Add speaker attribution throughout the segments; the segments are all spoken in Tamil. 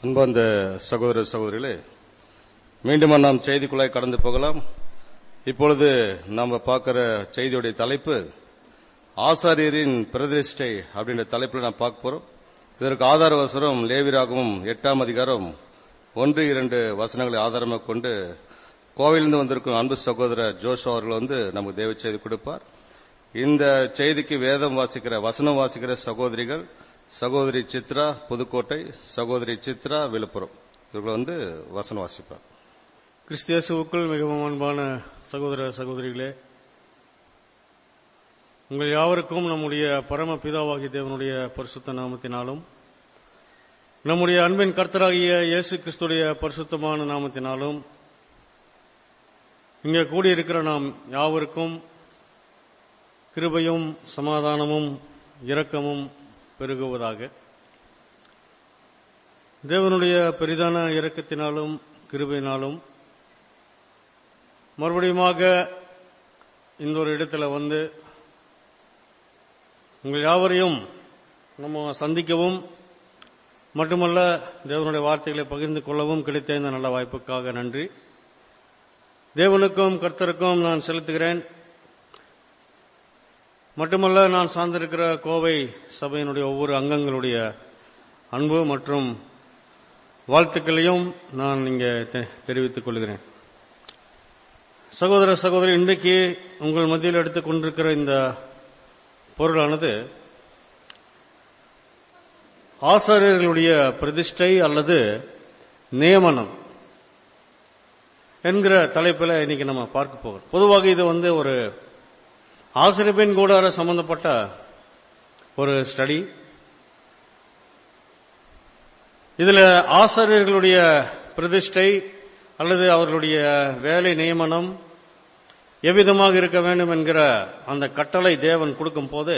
Speaker 1: அன்பார்ந்த சகோதர சகோதரிகளே மீண்டும் நாம் செய்திக்குள்ளாய் கடந்து போகலாம் இப்பொழுது நாம பார்க்கிற செய்தியுடைய தலைப்பு ஆசாரியரின் பிரதிஷ்டை அப்படின்ற தலைப்பில் நாம் பார்க்க போறோம் இதற்கு ஆதார வசனம் லேவிராகவும் எட்டாம் அதிகாரம் ஒன்று இரண்டு வசனங்களை ஆதாரமாக கொண்டு கோவிலிருந்து வந்திருக்கும் அன்பு சகோதரர் ஜோஷ் அவர்கள் வந்து நமக்கு தேவ செய்தி கொடுப்பார் இந்த செய்திக்கு வேதம் வாசிக்கிற வசனம் வாசிக்கிற சகோதரிகள் சகோதரி சித்ரா புதுக்கோட்டை சகோதரி சித்ரா விழுப்புரம் இவர்கள் வந்து வசனம் வாசிப்பார்
Speaker 2: கிறிஸ்தியசுவுக்குள் மிகவும் அன்பான சகோதர சகோதரிகளே உங்கள் யாவருக்கும் நம்முடைய பரம பிதாவாகிய தேவனுடைய பரிசுத்த நாமத்தினாலும் நம்முடைய அன்பின் கர்த்தராகிய இயேசு கிறிஸ்துடைய பரிசுத்தமான நாமத்தினாலும் இங்கே கூடியிருக்கிற நாம் யாவருக்கும் கிருபையும் சமாதானமும் இரக்கமும் பெருகுவதாக தேவனுடைய பெரிதான இரக்கத்தினாலும் கிருபையினாலும் மறுபடியுமாக இந்த ஒரு இடத்துல வந்து உங்கள் யாவரையும் நம்ம சந்திக்கவும் மட்டுமல்ல தேவனுடைய வார்த்தைகளை பகிர்ந்து கொள்ளவும் கிடைத்த இந்த நல்ல வாய்ப்புக்காக நன்றி தேவனுக்கும் கர்த்தருக்கும் நான் செலுத்துகிறேன் மட்டுமல்ல நான் சார்ந்திருக்கிற கோவை சபையினுடைய ஒவ்வொரு அங்கங்களுடைய அன்பு மற்றும் வாழ்த்துக்களையும் நான் இங்கே தெ- தெரிவித்துக் கொள்கிறேன் சகோதர சகோதரி இன்றைக்கு உங்கள் மத்தியில் எடுத்துக் கொண்டிருக்கிற இந்த பொருளானது ஆசாரியர்களுடைய பிரதிஷ்டை அல்லது நியமனம் என்கிற தலைப்பில் இன்னைக்கு நம்ம பார்க்க போகிறோம் பொதுவாக இது வந்து ஒரு ஆசிரியப்பின் கூடார சம்பந்தப்பட்ட ஒரு ஸ்டடி இதுல ஆசிரியர்களுடைய பிரதிஷ்டை அல்லது அவர்களுடைய வேலை நியமனம் எவ்விதமாக இருக்க வேண்டும் என்கிற அந்த கட்டளை தேவன் கொடுக்கும் போது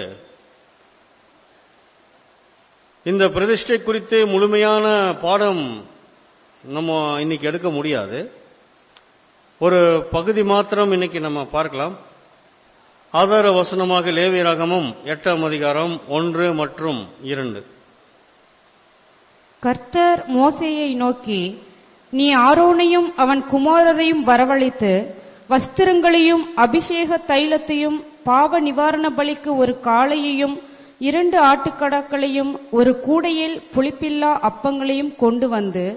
Speaker 2: இந்த பிரதிஷ்டை குறித்து முழுமையான பாடம் நம்ம இன்னைக்கு எடுக்க முடியாது ஒரு பகுதி மாத்திரம் இன்னைக்கு நம்ம பார்க்கலாம் ஆதார வசனமாக லேவியராகமும் எட்டாம் அதிகாரம் ஒன்று மற்றும் இரண்டு
Speaker 3: கர்த்தர் மோசேயை நோக்கி நீ ஆரோனையும் அவன் குமாரரையும் வரவழைத்து வஸ்திரங்களையும் அபிஷேக தைலத்தையும் பாவ நிவாரண பலிக்கு ஒரு காளையையும் இரண்டு ஆட்டுக்கடாக்களையும் ஒரு கூடையில் புளிப்பில்லா அப்பங்களையும் கொண்டு வந்து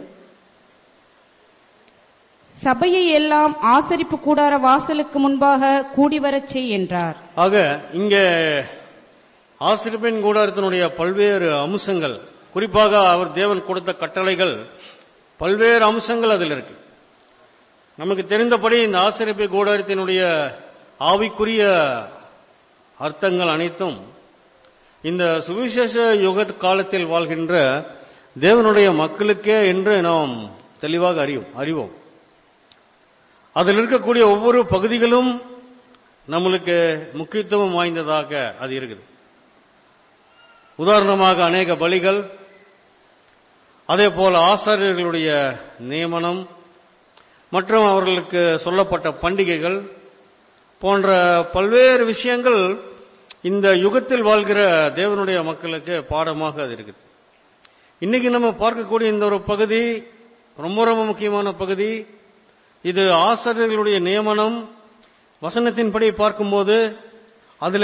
Speaker 3: சபையை எல்லாம் ஆசரிப்பு கூடார வாசலுக்கு முன்பாக கூடிவரச் செய் என்றார்
Speaker 2: ஆக இங்க ஆசிரியப்பின் கூடாரத்தினுடைய பல்வேறு அம்சங்கள் குறிப்பாக அவர் தேவன் கொடுத்த கட்டளைகள் பல்வேறு அம்சங்கள் அதில் இருக்கு நமக்கு தெரிந்தபடி இந்த ஆசிரியப்பு கூடாரத்தினுடைய ஆவிக்குரிய அர்த்தங்கள் அனைத்தும் இந்த சுவிசேஷ யுக காலத்தில் வாழ்கின்ற தேவனுடைய மக்களுக்கே என்று நாம் தெளிவாக அறிவோம் அறிவோம் அதில் இருக்கக்கூடிய ஒவ்வொரு பகுதிகளும் நம்மளுக்கு முக்கியத்துவம் வாய்ந்ததாக அது இருக்குது உதாரணமாக அநேக பலிகள் அதே போல ஆசாரியர்களுடைய நியமனம் மற்றும் அவர்களுக்கு சொல்லப்பட்ட பண்டிகைகள் போன்ற பல்வேறு விஷயங்கள் இந்த யுகத்தில் வாழ்கிற தேவனுடைய மக்களுக்கு பாடமாக அது இருக்குது இன்னைக்கு நம்ம பார்க்கக்கூடிய இந்த ஒரு பகுதி ரொம்ப ரொம்ப முக்கியமான பகுதி இது ஆசிரியர்களுடைய நியமனம் வசனத்தின்படி பார்க்கும்போது அதுல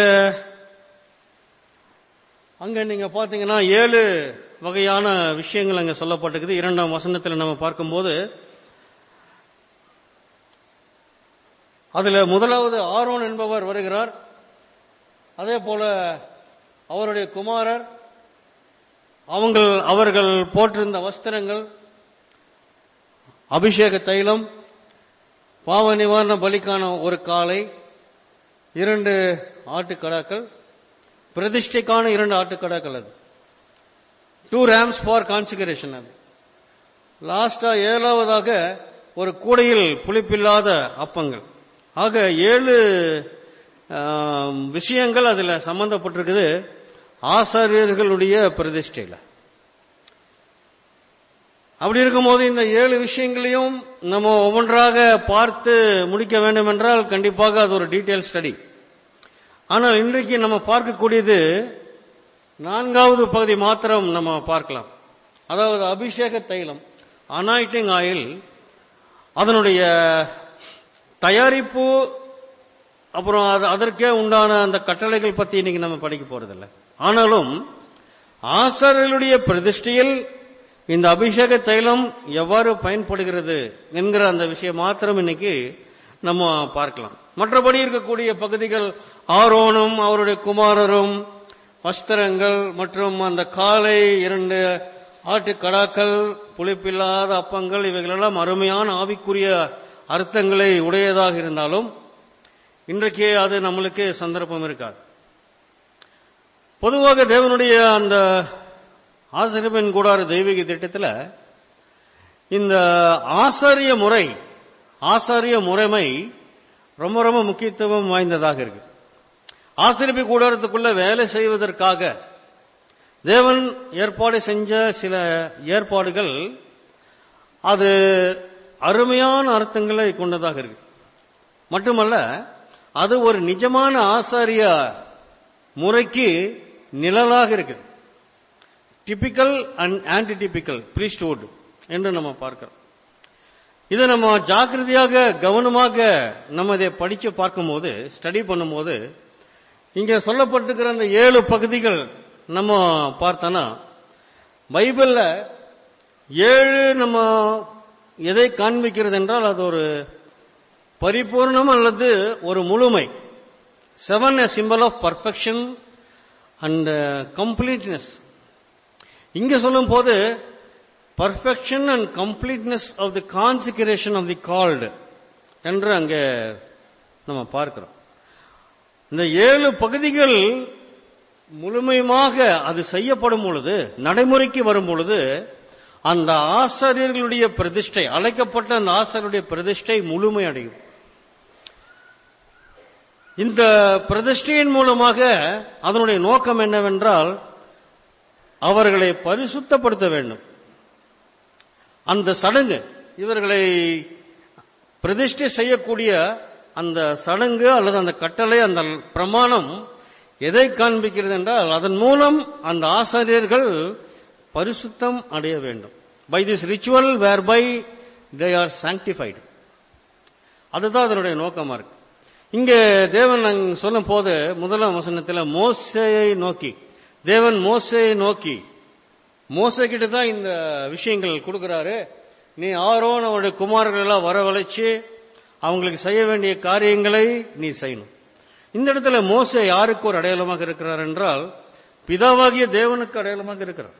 Speaker 2: அங்க நீங்க பாத்தீங்கன்னா ஏழு வகையான விஷயங்கள் அங்க சொல்லப்பட்டிருக்குது இரண்டாம் வசனத்தில் நம்ம பார்க்கும்போது அதுல முதலாவது ஆரோன் என்பவர் வருகிறார் அதே போல அவருடைய குமாரர் அவங்கள் அவர்கள் போட்டிருந்த வஸ்திரங்கள் அபிஷேக தைலம் பாவ நிவாரண பலிக்கான ஒரு காலை இரண்டு ஆட்டுக்கடாக்கள் பிரதிஷ்டைக்கான இரண்டு ஆட்டுக்கடாக்கள் அது டூ ரேம்ஸ் ஃபார் கான்சிகரேஷன் அது லாஸ்டா ஏழாவதாக ஒரு கூடையில் புளிப்பில்லாத அப்பங்கள் ஆக ஏழு ஆம், விஷயங்கள் அதுல சம்பந்தப்பட்டிருக்குது ஆசாரியர்களுடைய பிரதிஷ்டையில அப்படி இருக்கும்போது இந்த ஏழு விஷயங்களையும் நம்ம ஒவ்வொன்றாக பார்த்து முடிக்க வேண்டும் என்றால் கண்டிப்பாக அது ஒரு டீட்டெயில் ஸ்டடி ஆனால் இன்றைக்கு நம்ம பார்க்கக்கூடியது நான்காவது பகுதி மாத்திரம் நம்ம பார்க்கலாம் அதாவது அபிஷேக தைலம் அனாயிட்டிங் ஆயில் அதனுடைய தயாரிப்பு அப்புறம் அது அதற்கே உண்டான அந்த கட்டளைகள் பத்தி இன்னைக்கு நம்ம படிக்க போறதில்லை ஆனாலும் ஆசாரியர்களுடைய பிரதிஷ்டையில் இந்த அபிஷேக தைலம் எவ்வாறு பயன்படுகிறது என்கிற அந்த விஷயம் மாத்திரம் இன்னைக்கு நம்ம பார்க்கலாம் மற்றபடி இருக்கக்கூடிய பகுதிகள் ஆரோனும் அவருடைய குமாரரும் வஸ்திரங்கள் மற்றும் அந்த காலை இரண்டு ஆட்டுக்கடாக்கள் புளிப்பில்லாத அப்பங்கள் இவைகளெல்லாம் அருமையான ஆவிக்குரிய அர்த்தங்களை உடையதாக இருந்தாலும் இன்றைக்கு அது நம்மளுக்கு சந்தர்ப்பம் இருக்காது பொதுவாக தேவனுடைய அந்த ஆசிரியப்பின் கூடார தெய்வீக திட்டத்தில் இந்த ஆசாரிய முறை ஆசாரிய முறைமை ரொம்ப ரொம்ப முக்கியத்துவம் வாய்ந்ததாக இருக்கு ஆசிரியப்பு கூடாரத்துக்குள்ள வேலை செய்வதற்காக தேவன் ஏற்பாடு செஞ்ச சில ஏற்பாடுகள் அது அருமையான அர்த்தங்களை கொண்டதாக இருக்கு மட்டுமல்ல அது ஒரு நிஜமான ஆசாரிய முறைக்கு நிழலாக இருக்குது typical and anti typical priesthood என்று நம்ம பார்க்கிறோம் இதை நம்ம ஜாக்கிரதையாக கவனமாக நம்ம இதை படிச்சு பார்க்கும்போது ஸ்டடி பண்ணும்போது இங்க சொல்லப்பட்டிருக்கிற அந்த ஏழு பகுதிகள் நம்ம பார்த்தோன்னா பைபிள்ல ஏழு நம்ம எதை காண்பிக்கிறது என்றால் அது ஒரு பரிபூர்ணம் அல்லது ஒரு முழுமை seven a symbol of perfection and completeness இங்க சொல்லும் போது perfection and completeness of the consecration of the called என்று அங்கே நம்ம பார்க்கிறோம் இந்த ஏழு பகுதிகள் முழுமையாக அது செய்யப்படும் பொழுது நடைமுறைக்கு வரும் பொழுது அந்த ஆசாரியர்களுடைய பிரதிஷ்டை அழைக்கப்பட்ட அந்த ஆசாரியருடைய பிரதிஷ்டை முழுமை அடையும் இந்த பிரதிஷ்டையின் மூலமாக அதனுடைய நோக்கம் என்னவென்றால் அவர்களை பரிசுத்தப்படுத்த வேண்டும் அந்த சடங்கு இவர்களை பிரதிஷ்டை செய்யக்கூடிய அந்த சடங்கு அல்லது அந்த கட்டளை அந்த பிரமாணம் எதை காண்பிக்கிறது என்றால் அதன் மூலம் அந்த ஆசாரியர்கள் பரிசுத்தம் அடைய வேண்டும் by this ritual where by they are sanctified அதுதான் அதனுடைய நோக்கமா இருக்கு இங்கே தேவன் அங்க சொல்லும் போது முதலாம் வசனத்தில் மோசையை நோக்கி தேவன் மோசையை நோக்கி மோசை கிட்ட தான் இந்த விஷயங்கள் கொடுக்கிறாரு நீ ஆரோன் அவருடைய குமாரர்கள் எல்லாம் வரவழைச்சு அவங்களுக்கு செய்ய வேண்டிய காரியங்களை நீ செய்யணும் இந்த இடத்துல மோசே யாருக்கு ஒரு அடையாளமாக இருக்கிறார் என்றால் பிதாவாகிய தேவனுக்கு அடையாளமாக இருக்கிறார்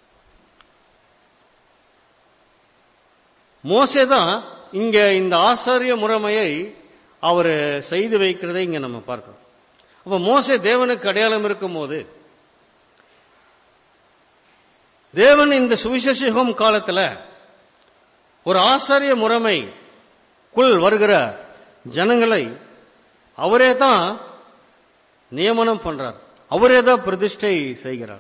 Speaker 2: மோசே தான் இங்க இந்த ஆசாரிய முறைமையை அவர் செய்து வைக்கிறதை இங்க நம்ம பார்க்கிறோம் அப்ப மோசே தேவனுக்கு அடையாளம் இருக்கும் போது தேவன் இந்த சுவிசேஷம் காலத்துல ஒரு ஆசாரிய முறைமைக்குள் வருகிற ஜனங்களை அவரே தான் நியமனம் பண்றார் அவரே தான் பிரதிஷ்டை செய்கிறார்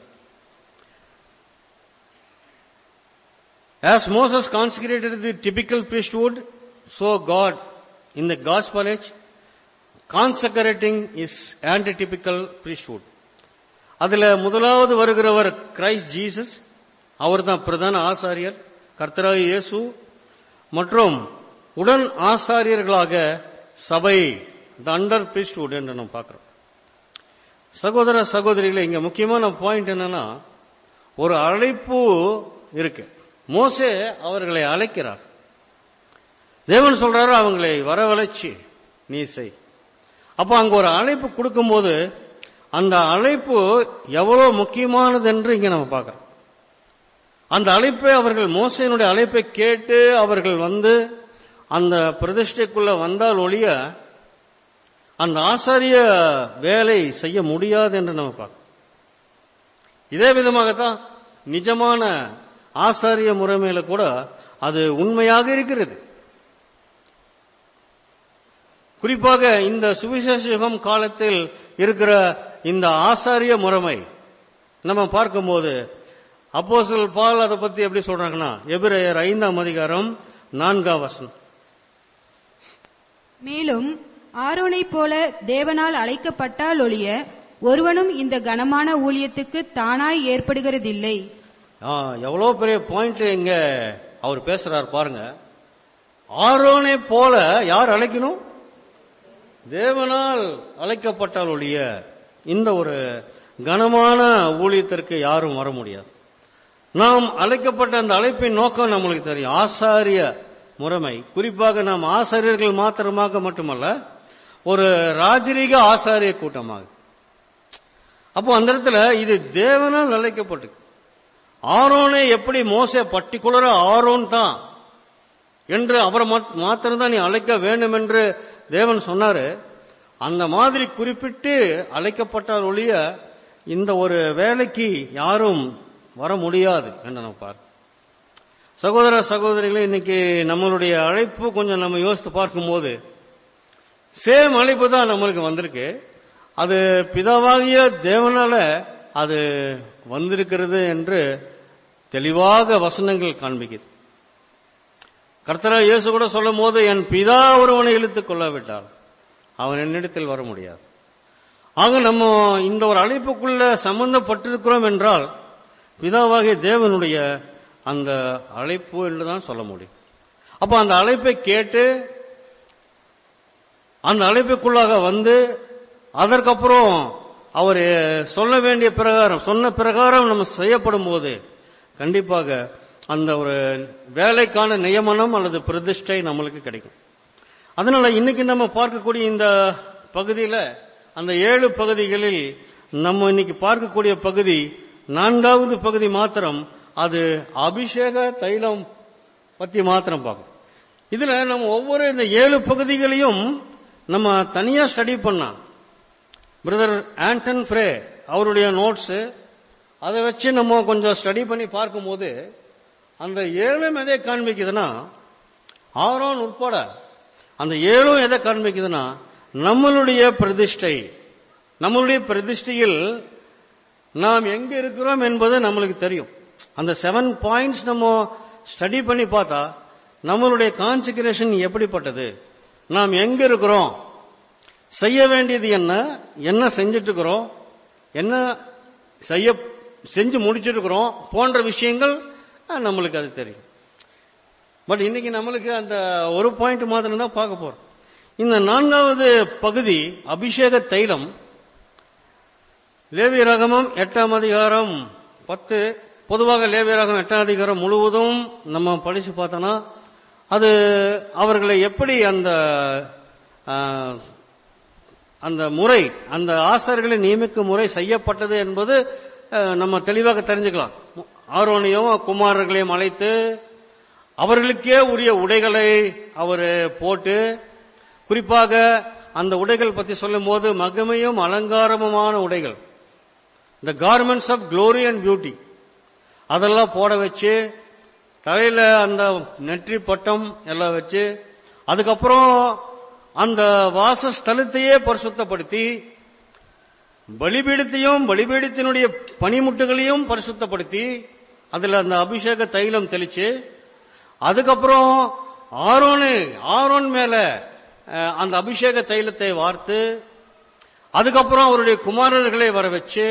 Speaker 2: As Moses consecrated the typical priesthood, so God, in the gospel age, consecrating is antitypical priesthood. அதுல முதலாவது வருகிறவர் கிரைஸ்ட் ஜீசஸ் அவர் தான் பிரதான ஆசாரியர் கர்த்தராக இயேசு மற்றும் உடன் ஆசாரியர்களாக சபை த அண்டர் priesthood என்று நம்ம பார்க்கிறோம் சகோதர சகோதரிகளை இங்க முக்கியமான பாயிண்ட் என்னன்னா ஒரு அழைப்பு இருக்கு மோசே அவர்களை அழைக்கிறார் தேவன் சொல்றாரு அவங்களை வரவழைச்சு நீ செய் அப்ப அங்க ஒரு அழைப்பு கொடுக்கும்போது அந்த அழைப்பு எவ்வளவு முக்கியமானது என்று இங்க நம்ம பார்க்கிறோம் அந்த அழைப்பை அவர்கள் மோசையினுடைய அழைப்பை கேட்டு அவர்கள் வந்து அந்த பிரதிஷ்டைக்குள்ள வந்தால் ஒழிய அந்த ஆசாரிய வேலை செய்ய முடியாது என்று நம்ம பார்க்கிறோம் இதே விதமாகத்தான் நிஜமான ஆசாரிய முறைமையில கூட அது உண்மையாக இருக்கிறது குறிப்பாக இந்த சுவிசேஷ யுகம் காலத்தில் இருக்கிற இந்த ஆசாரிய முறைமை நம்ம பார்க்கும்போது அப்போஸ்தலர் பால் அதை பத்தி எப்படி சொல்றாங்கன்னா எபிரேயர் ஐந்தாம் அதிகாரம் நான்காம் வசனம்
Speaker 3: மேலும் ஆரோனைப் போல தேவனால் அழைக்கப்பட்டால் ஒழிய ஒருவனும் இந்த கனமான ஊழியத்துக்கு தானாய் ஏற்படுகிறதில்லை
Speaker 2: ஆ, எவ்வளவு பெரிய பாயிண்ட் இங்க அவர் பேசுறார் பாருங்க ஆரோனை போல யார் அழைக்கணும் தேவனால் அழைக்கப்பட்டால் ஒழிய இந்த ஒரு கனமான ஊழியத்திற்கு யாரும் வர முடியாது நாம் அழைக்கப்பட்ட அந்த அழைப்பின் நோக்கம் நம்மளுக்கு தெரியும் ஆசாரிய முறைமை குறிப்பாக நாம் ஆசாரியர்கள் மாத்திரமாக மட்டுமல்ல ஒரு ராஜரீக ஆசாரிய கூட்டமாக அப்போ அந்த இடத்துல இது தேவனால் அழைக்கப்பட்டு ஆரோனை எப்படி மோசே பர்டிகுலரா ஆரோன் தான் என்று அவரை மாத்- மாத்திரம்தான் நீ அழைக்க வேண்டும் என்று தேவன் சொன்னாரு அந்த மாதிரி குறிப்பிட்டு அழைக்கப்பட்டால் ஒழிய இந்த ஒரு வேலைக்கு யாரும் வர முடியாது என்று நம்ம பார்க்க சகோதர சகோதரிகளே இன்னைக்கு நம்மளுடைய அழைப்பு கொஞ்சம் நம்ம யோசித்து பார்க்கும்போது சேம் அழைப்பு தான் நம்மளுக்கு வந்திருக்கு அது பிதாவாகிய தேவனால அது வந்திருக்கிறது என்று தெளிவாக வசனங்கள் காண்பிக்குது கர்த்தரா இயேசு கூட சொல்லும் போது என் பிதா ஒருவனை இழுத்துக் கொள்ளாவிட்டால் அவன் என்னிடத்தில் வர முடியாது ஆக நம்ம இந்த ஒரு அழைப்புக்குள்ள சம்பந்தப்பட்டிருக்கிறோம் என்றால் பிதாவாகிய தேவனுடைய அந்த அழைப்பு என்றுதான் சொல்ல முடியும் அப்ப அந்த அழைப்பை கேட்டு அந்த அழைப்புக்குள்ளாக வந்து அதற்கப்புறம் அவர் சொல்ல வேண்டிய பிரகாரம் சொன்ன பிரகாரம் நம்ம செய்யப்படும் போது கண்டிப்பாக அந்த ஒரு வேலைக்கான நியமனம் அல்லது பிரதிஷ்டை நம்மளுக்கு கிடைக்கும் அதனால இன்னைக்கு நம்ம பார்க்கக்கூடிய இந்த பகுதியில அந்த ஏழு பகுதிகளில் நம்ம இன்னைக்கு பார்க்கக்கூடிய பகுதி நான்காவது பகுதி மாத்திரம் அது அபிஷேக தைலம் பத்தி மாத்திரம் பார்க்கும் இதுல நம்ம ஒவ்வொரு இந்த ஏழு பகுதிகளையும் நம்ம தனியா ஸ்டடி பண்ணலாம் பிரதர் ஆண்டன் ஃப்ரே அவருடைய நோட்ஸ் அதை வச்சு நம்ம கொஞ்சம் ஸ்டடி பண்ணி பார்க்கும்போது அந்த ஏழும் எதை காண்பிக்குதுன்னா ஆரோன் உட்பட அந்த ஏழும் எதை காண்பிக்குதுன்னா நம்மளுடைய பிரதிஷ்டை நம்மளுடைய பிரதிஷ்டையில் நாம் எங்க இருக்கிறோம் என்பது நம்மளுக்கு தெரியும் அந்த செவன் பாயிண்ட்ஸ் நம்ம ஸ்டடி பண்ணி பார்த்தா நம்மளுடைய கான்சிகரேஷன் எப்படிப்பட்டது நாம் எங்க இருக்கிறோம் செய்ய வேண்டியது என்ன என்ன செஞ்சிட்டு இருக்கிறோம் என்ன செய்ய செஞ்சு முடிச்சிட்டு இருக்கிறோம் போன்ற விஷயங்கள் அஹ், நம்மளுக்கு அது தெரியும் பட் இன்னைக்கு நம்மளுக்கு அந்த ஒரு பாயிண்ட் மாத்திரம் தான் பார்க்க போறோம் இந்த நான்காவது பகுதி அபிஷேக தைலம் லேவிய ரகமம் எட்டாம் அதிகாரம் பத்து பொதுவாக லேவிய ரகம் எட்டாம் அதிகாரம் முழுவதும் நம்ம படிச்சு பார்த்தோம்னா அது அவர்களை எப்படி அந்த ஆ, அந்த முறை அந்த ஆசாரிகளை நியமிக்கும் முறை செய்யப்பட்டது என்பது அஹ், நம்ம தெளிவாக தெரிஞ்சுக்கலாம் ஆரோனையும் குமாரர்களையும் அழைத்து அவர்களுக்கே உரிய உடைகளை அவர் போட்டு குறிப்பாக அந்த உடைகள் பத்தி சொல்லும் போது மகிமையும் அலங்காரமுமான உடைகள் the garments of glory and beauty அதெல்லாம் போட வச்சு தலையில அந்த நெற்றி பட்டம் எல்லாம் வச்சு அதுக்கப்புறம் அந்த வாசஸ்தலத்தையே பரிசுத்தப்படுத்தி பலிபீடத்தையும் பலிபீடத்தினுடைய பனிமுட்டுகளையும் பரிசுத்தப்படுத்தி அதுல அந்த அபிஷேக தைலம் தெளிச்சு அதுக்கப்புறம் ஆரோனு ஆரோன் மேல அஹ், அந்த அபிஷேக தைலத்தை வார்த்து அதுக்கப்புறம் அவருடைய குமாரர்களை வர வச்சு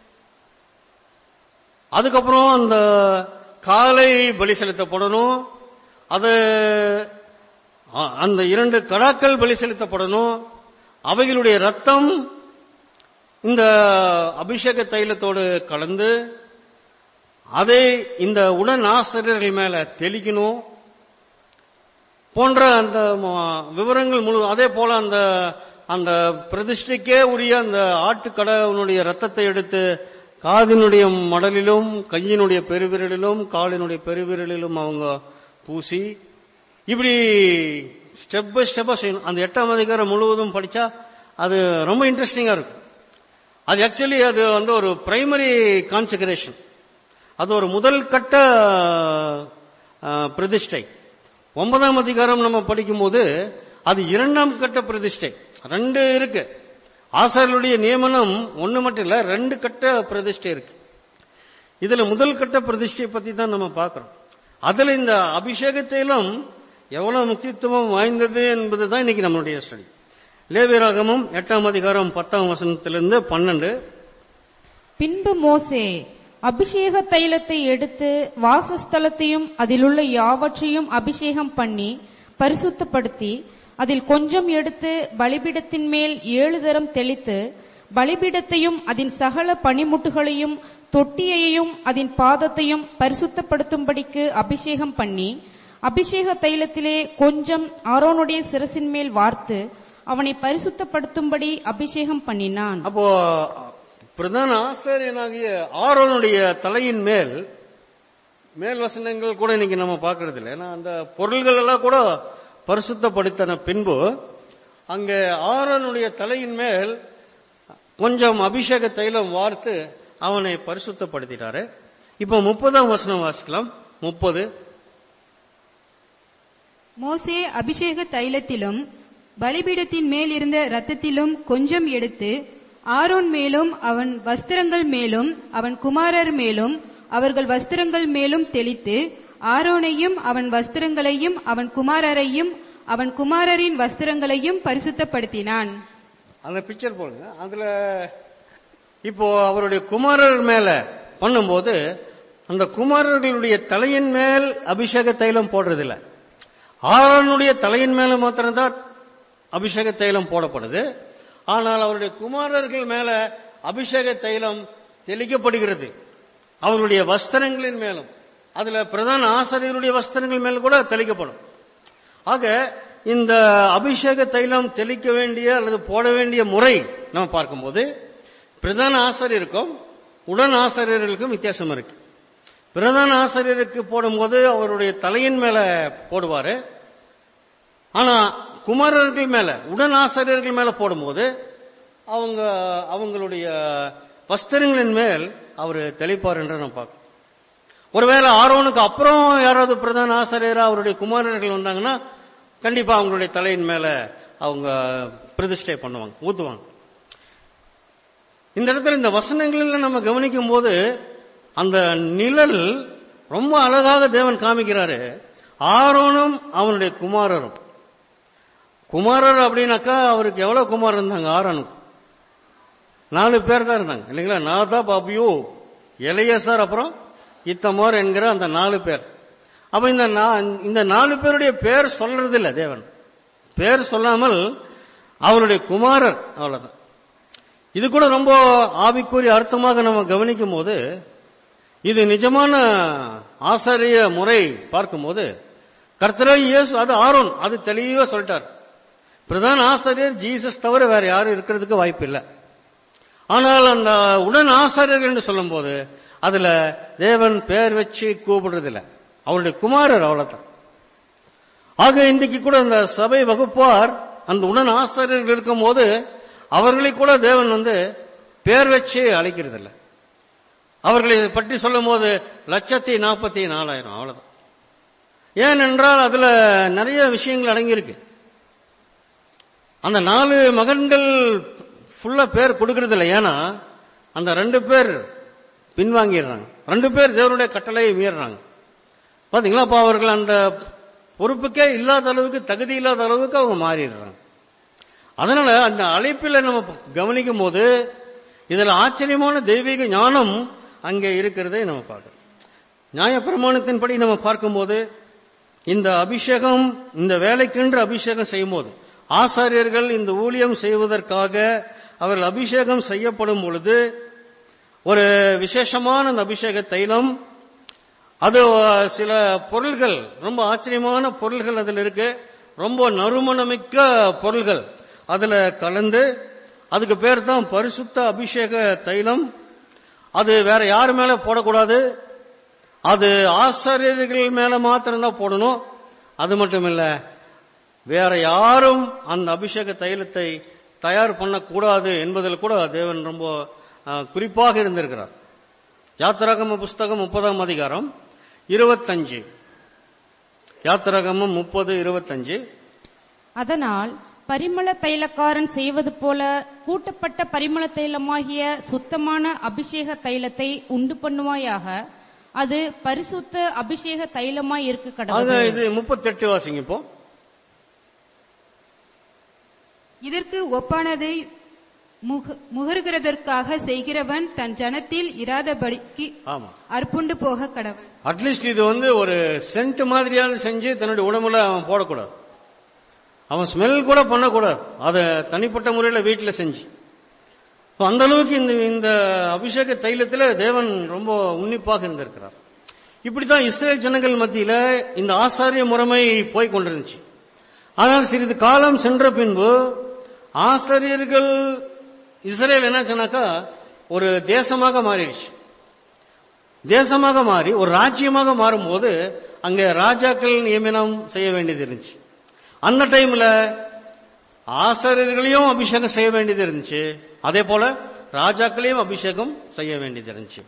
Speaker 2: அதுக்கப்புறம் அந்த காலை பலி செலுத்தப்படணும் அது அ- அந்த இரண்டு கடாக்கள் பலி செலுத்தப்படணும் அவைகளுடைய ரத்தம் இந்த அபிஷேக தைலத்தோடு கலந்து அதை இந்த உடன் ஆசிரியர்கள் மேல தெளிக்கணும் போன்ற அந்த ம- விவரங்கள் முழு அதே போல அந்த அந்த பிரதிஷ்டைக்கே உரிய அந்த ஆட்டுக்கடவுனுடைய ரத்தத்தை எடுத்து காதினுடைய மடலிலும் கையினுடைய பெருவிரலிலும் காலினுடைய பெருவிரலிலும் அவங்க பூசி இப்படி ஸ்டெப் பை ஸ்டெப்பா செய்யணும் அந்த எட்டாம் அதிகாரம் முழுவதும் படிச்சா அது ரொம்ப இன்ட்ரெஸ்டிங்கா இருக்கும் அது ஆக்சுவலி அது வந்து ஒரு பிரைமரி கான்சிகரேஷன் அது ஒரு முதல் கட்ட அஹ், பிரதிஷ்டை ஒன்பதாம் அதிகாரம் நம்ம படிக்கும்போது அது இரண்டாம் கட்ட பிரதிஷ்டை ரெண்டு இருக்கு ஆசாரியருடைய நியமனம் ஒண்ணு மட்டும் இல்ல ரெண்டு கட்ட பிரதிஷ்டை இருக்கு இதுல முதல் கட்ட பிரதிஷ்டை பத்தி தான் நம்ம பார்க்கிறோம் அதுல இந்த அபிஷேகத்திலும் எவ்வளவு முக்கியத்துவம் வாய்ந்தது என்பதுதான் இன்னைக்கு நம்மளுடைய ஸ்டடி லேவியராகமும் எட்டாம் அதிகாரம் பத்தாம் வசனத்திலிருந்து பன்னெண்டு
Speaker 3: பின்பு மோசே அபிஷேக தைலத்தை எடுத்து வாசஸ்தலத்தையும் அதிலுள்ள யாவற்றையும் அபிஷேகம் பண்ணி பரிசுத்தப்படுத்தி அதில் கொஞ்சம் எடுத்து பலிபீடத்தின் மேல் ஏழு தரம் தெளித்து பலிபீடத்தையும் அதன் சகல பனிமுட்டுகளையும் தொட்டியையும் அதன் பாதத்தையும் பரிசுத்தப்படுத்தும்படிக்கு அபிஷேகம் பண்ணி அபிஷேக தைலத்திலே கொஞ்சம் ஆரோனுடைய சிரசின் மேல் வார்த்து அவனை பரிசுத்தப்படுத்தும்படி அபிஷேகம் பண்ணினான்
Speaker 2: அப்போ பிரதான ஆசாரியனாகிய ஆரோனுடைய தலையின் மேல் மேல் வசனங்கள் கூட இன்னைக்கு நம்ம பார்க்கறது இல்லை ஏன்னா அந்த பொருள்கள் எல்லாம் கூட பரிசுத்தப்படுத்தின பின்பு அங்கே ஆரோனுடைய தலையின் மேல் கொஞ்சம் அபிஷேக தைலம் வார்த்து அவனை பரிசுத்தப்படுத்திட்டாரு இப்போ முப்பதாம் வசனம் வாசிக்கலாம் முப்பது
Speaker 4: மோசே அபிஷேக தைலத்திலும் பலிபீடத்தின் மேல் இருந்த இரத்தத்திலும் கொஞ்சம் எடுத்து ஆரோன் மேலும் அவன் வஸ்திரங்கள் மேலும் அவன் குமாரர் மேலும் அவர்கள் வஸ்திரங்கள் மேலும் தெளித்து ஆரோனையும் அவன் வஸ்திரங்களையும் அவன் குமாரரையும் அவன் குமாரரின் வஸ்திரங்களையும் பரிசுத்தப்படுத்தினான்
Speaker 2: அந்த பிக்சர் போடுங்க அதுல இப்போ அவருடைய குமாரர் மேல பண்ணும்போது அந்த குமாரர்களுடைய தலையின் மேல் அபிஷேக தைலம் போடுறதில்ல ஆரோனுடைய தலையின் மேல மாத்திரம்தான் அபிஷேக தைலம் போடப்படுது ஆனால் அவருடைய குமாரர்கள் மேல அபிஷேக தைலம் தெளிக்கப்படுகிறது அவருடைய வஸ்திரங்களின் மேலும் அதுல பிரதான ஆசிரியருடைய வஸ்திரங்கள் மேல கூட தெளிக்கப்படும் ஆக இந்த அபிஷேக தைலம் தெளிக்க வேண்டிய அல்லது போட வேண்டிய முறை நம்ம பார்க்கும்போது பிரதான ஆசிரியருக்கும் உடன் ஆசிரியர்களுக்கும் வித்தியாசம் இருக்கு பிரதான ஆசிரியருக்கு போடும்போது அவருடைய தலையின் மேல போடுவாரு ஆனா குமாரர்கள் மேல உடன் ஆசிரியர்கள் மேல போடும்போது அவங்க அவங்களுடைய வஸ்திரங்களின் மேல் அவர் தெளிப்பார் என்று நம்ம பார்க்கணும் ஒருவேளை ஆரோனுக்கு அப்புறம் யாராவது பிரதான ஆசிரியரா அவருடைய குமாரர்கள் வந்தாங்கன்னா கண்டிப்பா அவங்களுடைய தலையின் மேல அவங்க பிரதிஷ்டை பண்ணுவாங்க ஊத்துவாங்க இந்த இடத்துல இந்த வசனங்களில் நம்ம கவனிக்கும் போது அந்த நிழல் ரொம்ப அழகாக தேவன் காமிக்கிறாரு ஆரோனும் அவனுடைய குமாரரும் குமாரர் அப்படின்னாக்கா அவருக்கு எவ்வளவு குமாரர் இருந்தாங்க ஆரோனுக்கு நாலு பேர் தான் இருந்தாங்க இல்லைங்களா நாதா பாபியோ எலையசார் அப்புறம் இத்தமோர் என்கிற அந்த நாலு பேர் அப்ப இந்த நா- இந்த நாலு பேருடைய பேர் சொல்றது இல்ல தேவன் பேர் சொல்லாமல் அவருடைய குமாரர் அவ்வளவுதான் இது கூட ரொம்ப ஆவிக்குரிய அர்த்தமாக நம்ம கவனிக்கும் போது இது நிஜமான ஆசாரிய முறை பார்க்கும்போது கர்த்தரே இயேசு அது ஆரோன் அது தெளிவா சொல்லிட்டார் பிரதான ஆசாரியர் ஜீசஸ் தவிர வேற யாரும் இருக்கிறதுக்கு வாய்ப்பு இல்லை ஆனால் அந்த உடன் ஆசாரியர் என்று சொல்லும்போது அதுல தேவன் பெயர் வச்சு கூப்பிடுறதில்ல அவருடைய குமாரர் அவ்வளவுதான் ஆக இன்றைக்கு கூட அந்த சபை வகுப்பார் அந்த உடன் ஆசாரியர்கள் இருக்கும்போது அவர்களை கூட தேவன் வந்து பேர் வச்சு அழைக்கிறதில்ல அவர்களை பற்றி சொல்லும் போது லட்சத்தி நாற்பத்தி நாலாயிரம் அவ்வளவுதான் ஏனென்றால் அதுல நிறைய விஷயங்கள் அடங்கியிருக்கு அந்த நாலு மகன்கள் ஃபுல்லா பேர் கொடுக்கறது இல்லை ஏன்னா அந்த ரெண்டு பேர் பின்வாங்கிடுறாங்க ரெண்டு பேர் தேவனுடைய கட்டளையை மீறுறாங்க பாத்தீங்களா அப்ப அவர்கள் அந்த பொறுப்புக்கே இல்லாத அளவுக்கு தகுதி இல்லாத அளவுக்கு அவங்க மாறிடுறாங்க அதனால அந்த அழைப்பில் நம்ம கவனிக்கும் போது இதுல ஆச்சரியமான தெய்வீக ஞானம் அங்கே இருக்கிறதை நம்ம பார்க்கிறோம் நியாயப்பிரமாணத்தின்படி நம்ம பார்க்கும்போது இந்த அபிஷேகம் இந்த வேலைக்கென்று அபிஷேகம் செய்யும்போது ஆசாரியர்கள் இந்த ஊழியம் செய்வதற்காக அவர்கள் அபிஷேகம் செய்யப்படும் பொழுது ஒரு விசேஷமான அந்த அபிஷேக தைலம் அது அஹ், சில பொருள்கள் ரொம்ப ஆச்சரியமான பொருள்கள் அதில் இருக்கு ரொம்ப நறுமணமிக்க பொருள்கள் அதுல கலந்து அதுக்கு பேர் தான் பரிசுத்த அபிஷேக தைலம் அது வேற யார் மேல போடக்கூடாது அது ஆசாரியர்கள் மேல மாத்திரம்தான் போடணும் அது மட்டும் இல்ல வேற யாரும் அந்த அபிஷேக தைலத்தை தயார் பண்ணக்கூடாது என்பதில் கூட தேவன் ரொம்ப அஹ், குறிப்பாக இருந்திருக்கிறார் யாத்திராகம புஸ்தகம் முப்பதாம் அதிகாரம் இருபத்தஞ்சு யாத்திராகமம் முப்பது இருபத்தஞ்சு
Speaker 3: அதனால் பரிமள தைலக்காரன் செய்வது போல கூட்டப்பட்ட பரிமள தைலமாகிய சுத்தமான அபிஷேக தைலத்தை உண்டு பண்ணுவாயாக அது பரிசுத்த அபிஷேக தைலமாய் இருக்க
Speaker 2: ஆக
Speaker 3: கடவுள்
Speaker 2: இது முப்பத்தெட்டு வாசிங்க இப்போ
Speaker 4: இதற்கு ஒப்பானதை முக- முகருகிறதற்காக செய்கிறவன் தன் ஜனத்தில் இராதபடிக்கு
Speaker 2: ஆமா
Speaker 4: அற்புண்டு போக கடவன்
Speaker 2: அட்லீஸ்ட் இது வந்து ஒரு சென்ட் மாதிரியாவது செஞ்சு தன்னுடைய உடம்புல அவன் போடக்கூடாது அவன் ஸ்மெல் கூட பண்ணக்கூடாது அதை தனிப்பட்ட முறையில் வீட்டில் செஞ்சு அப்ப அந்த அளவுக்கு இந்த இந்த அபிஷேக தைலத்தில் தேவன் ரொம்ப உன்னிப்பாக இருந்திருக்கிறார் இப்படித்தான் இஸ்ரேல் ஜனங்கள் மத்தியில இந்த ஆசாரிய முறைமை போய் கொண்டிருந்துச்சு ஆனால் சிறிது காலம் சென்ற பின்பு ஆசாரியர்கள் இஸ்ரேல் என்ன சொன்னாக்கா ஒரு தேசமாக மாறிடுச்சு தேசமாக மாறி ஒரு ராஜ்யமாக மாறும்போது அங்க ராஜாக்கள் நியமனம் செய்ய வேண்டியது இருந்துச்சு அந்த டைம்ல ஆசாரியர்களையும் அபிஷேகம் செய்ய வேண்டியது இருந்துச்சு அதே போல ராஜாக்களையும் அபிஷேகம் செய்ய வேண்டியது இருந்துச்சு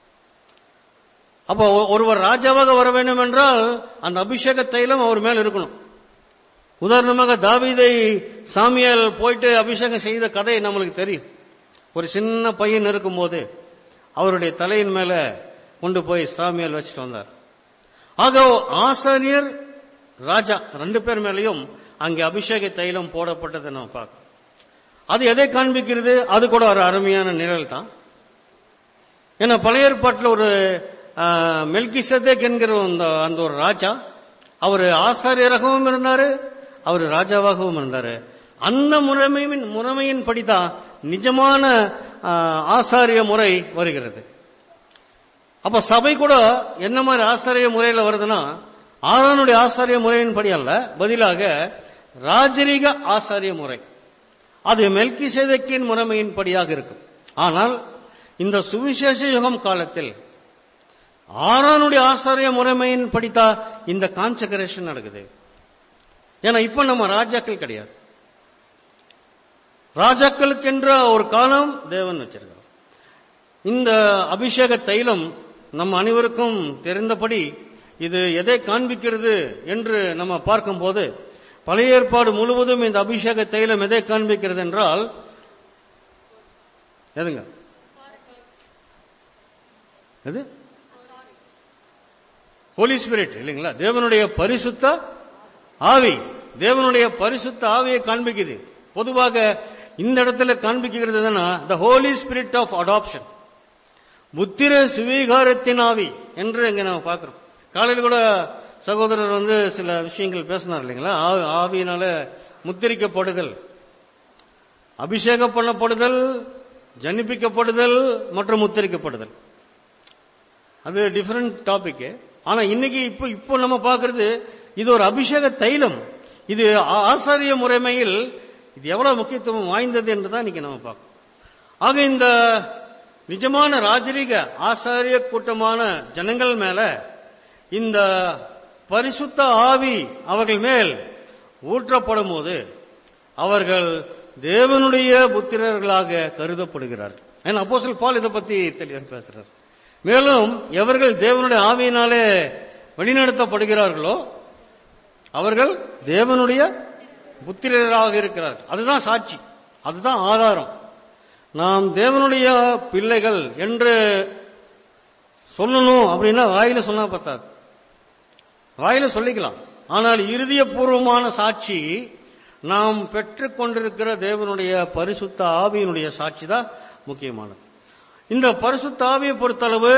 Speaker 2: அப்போ ஒ- ஒருவர் ராஜாவாக வர வேண்டும் என்றால் அந்த அபிஷேக தைலம் அவர் மேல் இருக்கணும் உதாரணமாக தாவீதை சாமியால் போயிட்டு அபிஷேகம் செய்த கதை நம்மளுக்கு தெரியும் ஒரு சின்ன பையன் இருக்கும்போது அவருடைய தலையின் மேல கொண்டு போய் சாமியால் வச்சுட்டு வந்தார் ஆக ஆசாரியர் ராஜா ரெண்டு பேர் மேலேயும் அங்கே அபிஷேக தைலம் போடப்பட்டதை நம்ம பார்க்கிறோம் அது எதை காண்பிக்கிறது அது கூட ஒரு அருமையான நிழல் தான் ஏன்னா பழைய ஏற்பாட்டில் ஒரு மெல்கிசதேக் என்கிற அந்த அந்த ஒரு ராஜா அவர் ஆசாரியராகவும் இருந்தாரு அவர் ராஜாவாகவும் இருந்தாரு அந்த முறைமையின் முறைமையின் படிதான் நிஜமான ஆ, ஆசாரிய முறை வருகிறது அப்ப சபை கூட என்ன மாதிரி ஆசாரிய முறையில் வருதுன்னா ஆறானுடைய ஆசாரிய முறையின் படி அல்ல பதிலாக ராஜரீக ஆசாரிய முறை அது மெல்கி சேதக்கின் முறைமையின் படியாக இருக்கும் ஆனால் இந்த சுவிசேஷ யுகம் காலத்தில் ஆறானுடைய ஆசாரிய முறைமையின் படித்தா இந்த கான்சகரேஷன் நடக்குது ஏன்னா இப்ப நம்ம ராஜாக்கள் கிடையாது ராஜாக்களுக்கென்ற ஒரு காலம் தேவன் வச்சிருக்கார் இந்த அபிஷேக தைலம் நம் அனைவருக்கும் தெரிந்தபடி இது எதை காண்பிக்கிறது என்று நம்ம பார்க்கும்போது பழைய ஏற்பாடு முழுவதும் இந்த அபிஷேக தைலம் எதை காண்பிக்கிறது என்றால் எதுங்க எது ஹோலி ஸ்பிரிட் இல்லைங்களா தேவனுடைய பரிசுத்த ஆவி தேவனுடைய பரிசுத்த ஆவியை காண்பிக்குது பொதுவாக இந்த இடத்துல காண்பிக்கிறது the holy spirit of adoption புத்திர சுவீகாரத்தின் ஆவி என்று இங்க நம்ம பார்க்கிறோம் காலையில் கூட சகோதரர் வந்து சில விஷயங்கள் பேசினார் இல்லைங்களா ஆ- ஆவியினால முத்திரிக்கப்படுதல் அபிஷேகம் பண்ணப்படுதல் ஜனிப்பிக்கப்படுதல் மற்றும் முத்திரிக்கப்படுதல் அது டிஃபரெண்ட் டாபிக் ஆனா இன்னைக்கு இப்போ இப்போ நம்ம பார்க்கிறது இது ஒரு அபிஷேக தைலம் இது ஆ- ஆசாரிய முறைமையில் இது எவ்வளவு முக்கியத்துவம் வாய்ந்தது என்று தான் இன்னைக்கு நம்ம பார்க்கணும் ஆக இந்த நிஜமான ராஜரீக ஆசாரிய கூட்டமான ஜனங்கள் மேல இந்த பரிசுத்த ஆவி அவர்கள் மேல் ஊற்றப்படும் போது அவர்கள் தேவனுடைய புத்திரர்களாக கருதப்படுகிறார்கள் ஏன்னா அப்போஸ்தலன் பால் இதை பத்தி தெளிவாக பேசுறார் மேலும் எவர்கள் தேவனுடைய ஆவியினாலே வழிநடத்தப்படுகிறார்களோ அவர்கள் தேவனுடைய புத்திரராக இருக்கிறார்கள் அதுதான் சாட்சி அதுதான் ஆதாரம் நாம் தேவனுடைய பிள்ளைகள் என்று சொல்லணும் அப்படின்னா வாயில சொன்னா பத்தாது வாயில சொல்லிக்கலாம் ஆனால் இறுதிய பூர்வமான சாட்சி நாம் பெற்றுக் கொண்டிருக்கிற தேவனுடைய பரிசுத்த ஆவியினுடைய சாட்சி தான் முக்கியமானது இந்த பரிசுத்த ஆவியை பொறுத்தளவு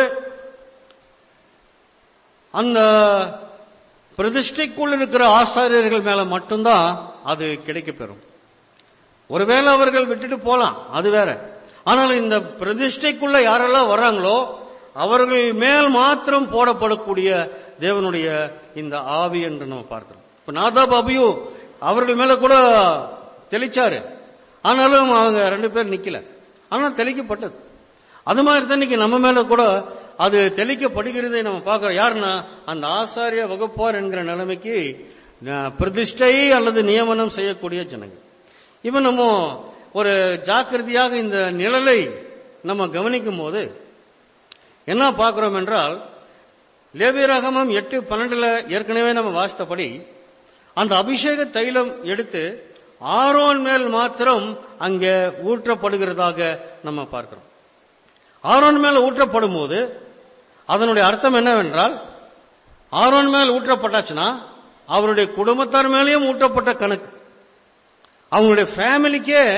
Speaker 2: அந்த பிரதிஷ்டைக்குள் இருக்கிற ஆசாரியர்கள் மேல மட்டும்தான் அது கிடைக்கப்பெறும் ஒருவேளை அவர்கள் விட்டுட்டு போலாம் அது வேற ஆனால் இந்த பிரதிஷ்டைக்குள்ள யாரெல்லாம் வர்றாங்களோ அவர்கள் மேல் மாத்திரம் போடப்படக்கூடிய தேவனுடைய இந்த ஆவி என்று நம்ம பார்க்கிறோம் இப்ப நாதாப் அபியு அவர்கள் மேல கூட தெளிச்சாரு ஆனாலும் அவங்க ரெண்டு பேர் நிக்கல ஆனால் தெளிக்கப்பட்டது அது மாதிரி தான் இன்னைக்கு நம்ம மேல கூட அது தெளிக்கப்படுகிறதை நம்ம பார்க்கிறோம் யாருன்னா அந்த ஆசாரிய வகுப்பார் என்கிற நிலைமைக்கு அஹ், பிரதிஷ்டை அல்லது நியமனம் செய்யக்கூடிய ஜனங்கள் இவன் நம்ம ஒரு ஜாக்கிரதையாக இந்த நிழலை நம்ம கவனிக்கும் போது என்ன பார்க்கிறோம் என்றால் லேவியராகமம் எட்டு பன்னெண்டுல ஏற்கனவே நம்ம வாசித்தபடி அந்த அபிஷேக தைலம் எடுத்து ஆரோன் மேல் மாத்திரம் அங்கே ஊற்றப்படுகிறதாக நம்ம பார்க்கிறோம் ஆரோன் மேல் ஊற்றப்படும் போது அதனுடைய அர்த்தம் என்னவென்றால் ஆரோன் மேல் ஊற்றப்பட்டாச்சுன்னா அவருடைய குடும்பத்தார் மேலேயும் ஊற்றப்பட்ட கணக்கு அவங்களுடைய ஃபேமிலிக்கே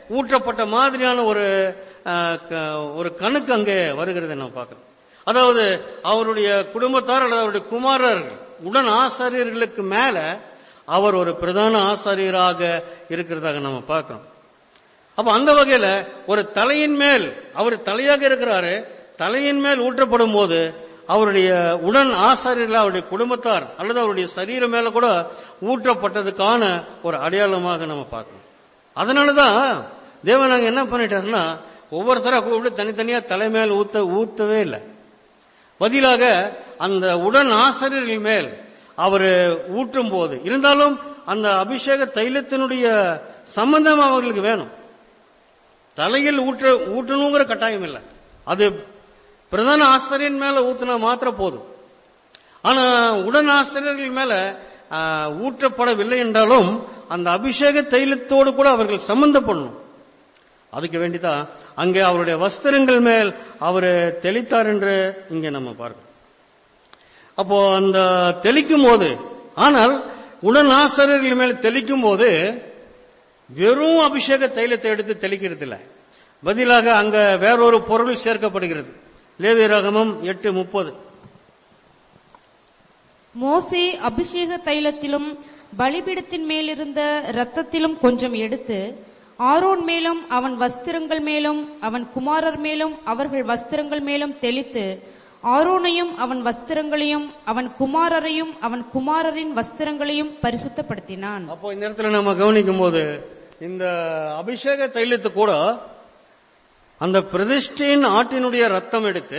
Speaker 2: ஊற்றப்பட்ட மாதிரியான ஒரு அஹ், க- ஒரு கணக்கு அங்கே வருகிறதை நாம் பார்க்கிறோம் அதாவது அவருடைய குடும்பத்தார் அல்லது அவருடைய குமாரர்கள் உடன் ஆசாரியர்களுக்கு மேல அவர் ஒரு பிரதான ஆசாரியராக இருக்கிறதாக நம்ம பார்க்கிறோம் அப்ப அந்த வகையில ஒரு தலையின் மேல் அவர் தலையாக இருக்கிறாரு தலையின் மேல் ஊற்றப்படும் போது அவருடைய உடன் ஆசாரியர்கள் அவருடைய குடும்பத்தார் அல்லது அவருடைய சரீரம் மேல கூட ஊற்றப்பட்டதுக்கான ஒரு அடையாளமாக நம்ம பார்க்கணும் அதனாலதான் தேவன் அங்க என்ன பண்ணிட்டாருன்னா ஒவ்வொருத்தரா கூப்பிட்டு தனித்தனியா தலை மேல் ஊத்த ஊத்தவே இல்லை பதிலாக அந்த உடன் ஆசிரியர்கள் மேல் அவர் ஊற்றும் போது இருந்தாலும் அந்த அபிஷேக தைலத்தினுடைய சம்பந்தம் அவர்களுக்கு வேணும் தலையில் ஊற்ற ஊற்றணுங்கிற கட்டாயம் இல்லை அது பிரதான ஆசிரியர் மேல ஊத்துனா மாத்திரம் போதும் ஆனா உடன் ஆசிரியர்கள் மேல ஆ, ஊற்றப்படவில்லை என்றாலும் அந்த அபிஷேக தைலத்தோடு கூட அவர்கள் சம்பந்தப்படணும் அதுக்கு வேண்டிதான் அங்கே அவருடைய வஸ்திரங்கள் மேல் அவர் தெளித்தார் என்று இங்கே நம்ம பார்க்கிறோம் அப்போ அந்த தெளிக்கும் போது ஆனால் உடன் ஆசிரியர்கள் மேல் தெளிக்கும் போது வெறும் அபிஷேக தைலத்தை எடுத்து தெளிக்கிறது இல்ல பதிலாக அங்க வேறொரு பொருள் சேர்க்கப்படுகிறது லேவி ரகமம் எட்டு முப்பது
Speaker 3: மோசே அபிஷேக தைலத்திலும் பலிபீடத்தின் மேலிருந்த இரத்தத்திலும் கொஞ்சம் எடுத்து ஆரோன் மேலும் அவன் வஸ்திரங்கள் மேலும் அவன் குமாரர் மேலும் அவர்கள் வஸ்திரங்கள் மேலும் தெளித்து ஆரோனையும் அவன் வஸ்திரங்களையும் அவன் குமாரரையும் அவன் குமாரரின் வஸ்திரங்களையும் பரிசுத்தப்படுத்தினான்
Speaker 2: அப்போ இந்த இடத்துல நம்ம கவனிக்கும் போது இந்த அபிஷேக தைலத்து கூட அந்த பிரதிஷ்டையின் ஆட்டினுடைய ரத்தம் எடுத்து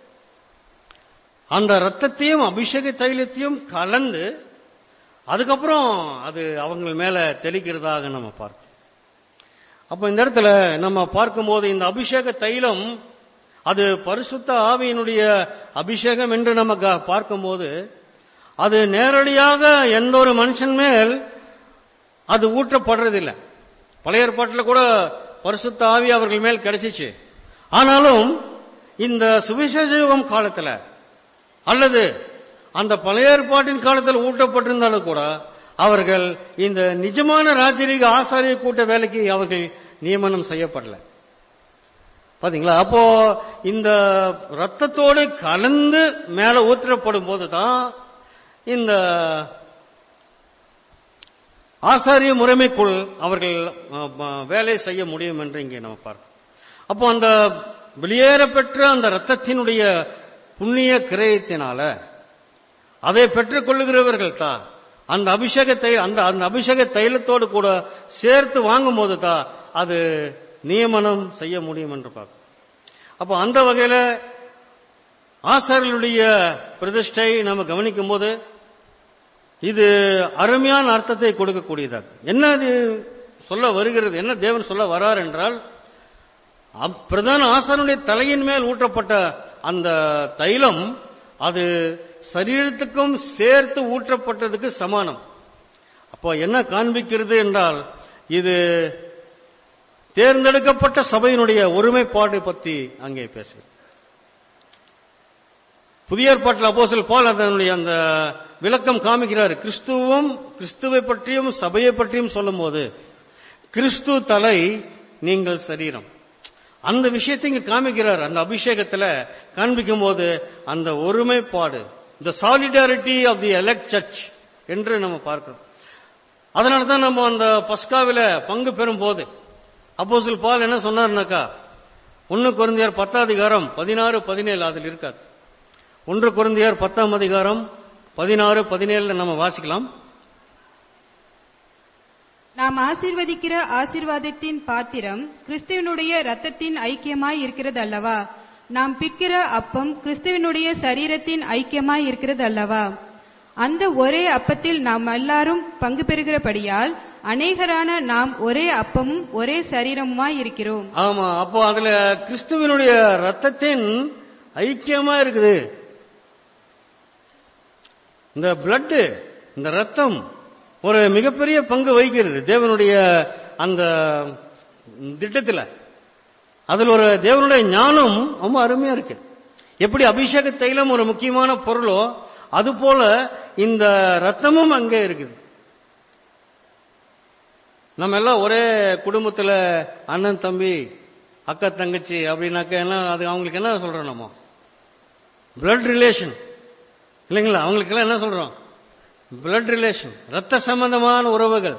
Speaker 2: அந்த ரத்தத்தையும் அபிஷேக தைலத்தையும் கலந்து அதுக்கப்புறம் அது அவங்க மேல தெளிக்கிறதாக நம்ம பார்க்கணும் அப்ப இந்த இடத்துல நம்ம பார்க்கும்போது இந்த அபிஷேக தைலம் அது பரிசுத்த ஆவியினுடைய அபிஷேகம் என்று நம்ம க- பார்க்கும்போது அது நேரடியாக எந்த ஒரு மனுஷன் மேல் அது ஊற்றப்படுறதில்லை பழைய ஏற்பாட்டில் கூட பரிசுத்த ஆவி அவர்கள் மேல் கிடைச்சிச்சு ஆனாலும் இந்த சுவிசேஷ யுகம் காலத்துல அல்லது அந்த பழைய ஏற்பாட்டின் காலத்தில் ஊட்டப்பட்டிருந்தாலும் கூட அவர்கள் இந்த நிஜமான ராஜரீக ஆசாரிய கூட்ட வேலைக்கு அவர்கள் நியமனம் செய்யப்படல பாத்தீங்களா அப்போ இந்த ரத்தத்தோடு கலந்து மேல ஊற்றப்படும் போதுதான் இந்த ஆசாரிய முறைமைக்குள் அவர்கள் அஹ், அஹ், வேலை செய்ய முடியும் என்று இங்கே நம்ம பார்க்கிறோம் அப்போ அந்த வெளியேறப்பெற்ற அந்த ரத்தத்தினுடைய புண்ணிய கிரயத்தினால அதை பெற்றுக் கொள்ளுகிறவர்கள் தான் அந்த அபிஷேகத்தை அந்த அந்த அபிஷேக தைலத்தோடு கூட சேர்த்து வாங்கும் போது தான் அது நியமனம் செய்ய முடியும் என்று பார்க்கிறோம் அப்போ அந்த வகையில ஆசாரியர்களுடைய பிரதிஷ்டை நம்ம கவனிக்கும் போது இது அருமையான அர்த்தத்தை கொடுக்கக்கூடியது என்ன இது சொல்ல வருகிறது என்ன தேவன் சொல்ல வரார் என்றால் அப்- பிரதான ஆசாரனுடைய தலையின் மேல் ஊற்றப்பட்ட அந்த தைலம் அது சரீரத்துக்கும் சேர்த்து ஊற்றப்பட்டதுக்கு சமானம் அப்போ என்ன காண்பிக்கிறது என்றால் இது தேர்ந்தெடுக்கப்பட்ட சபையினுடைய ஒருமைப்பாடு பற்றி அங்கே பேசுகிறது புதிய ஏற்பாட்டில் அப்போஸ்தலர் பால் அதனுடைய அந்த விளக்கம் காமிக்கிறார் கிறிஸ்துவும் கிறிஸ்துவை பற்றியும் சபையை பற்றியும் சொல்லும்போது கிறிஸ்து தலை நீங்கள் சரீரம் அந்த விஷயத்தை இங்க காமிக்கிறார் அந்த அபிஷேகத்துல காண்பிக்கும் போது அந்த ஒருமைப்பாடு the solidarity of the elect church என்று நம்ம பார்க்கிறோம் அதனால தான் நம்ம அந்த பஸ்காவில பங்கு பெறும் போது அப்போஸ்தலர் பால் என்ன சொன்னார்னாக்கா ஒன்னு குருந்தியர் பத்தாம் அதிகாரம் பதினாறு பதினேழு அதில் இருக்காது ஒன்று குருந்தியர் பத்தாம் அதிகாரம் பதினாறு பதினேழுல நம்ம வாசிக்கலாம்
Speaker 4: நாம் ஆசீர்வதிக்கிற ஆசீர்வாதத்தின் பாத்திரம் கிறிஸ்துவனுடைய இரத்தத்தின் ஐக்கியமாய் இருக்கிறது அல்லவா நாம் பிற்கிற அப்பம் கிறிஸ்துவனுடைய சரீரத்தின் ஐக்கியமாய் இருக்கிறது அல்லவா அந்த ஒரே அப்பத்தில் நாம் எல்லாரும் பங்கு பெறுகிறபடியால் அநேகரான நாம் ஒரே அப்பமும் ஒரே சரீரமுமாய் இருக்கிறோம்
Speaker 2: ஆமா அப்போ அதுல கிறிஸ்துவனுடைய ரத்தத்தின் ஐக்கியமா இருக்குது இந்த பிளட் இந்த ரத்தம் ஒரு மிகப்பெரிய பங்கு வகிக்கிறது தேவனுடைய அந்த திட்டத்தில் அதுல ஒரு தேவனுடைய ஞானம் ரொம்ப அருமையா இருக்கு எப்படி அபிஷேக தைலம் ஒரு முக்கியமான பொருளோ அது போல இந்த ரத்தமும் அங்கே இருக்குது நம்ம எல்லாம் ஒரே குடும்பத்துல அண்ணன் தம்பி அக்கா தங்கச்சி அப்படின்னாக்க என்ன அது அவங்களுக்கு என்ன சொல்றோம் நம்ம பிளட் ரிலேஷன் இல்லைங்களா அவங்களுக்கு எல்லாம் என்ன சொல்றோம் பிளட் ரிலேஷன் ரத்த சம்பந்தமான உறவுகள்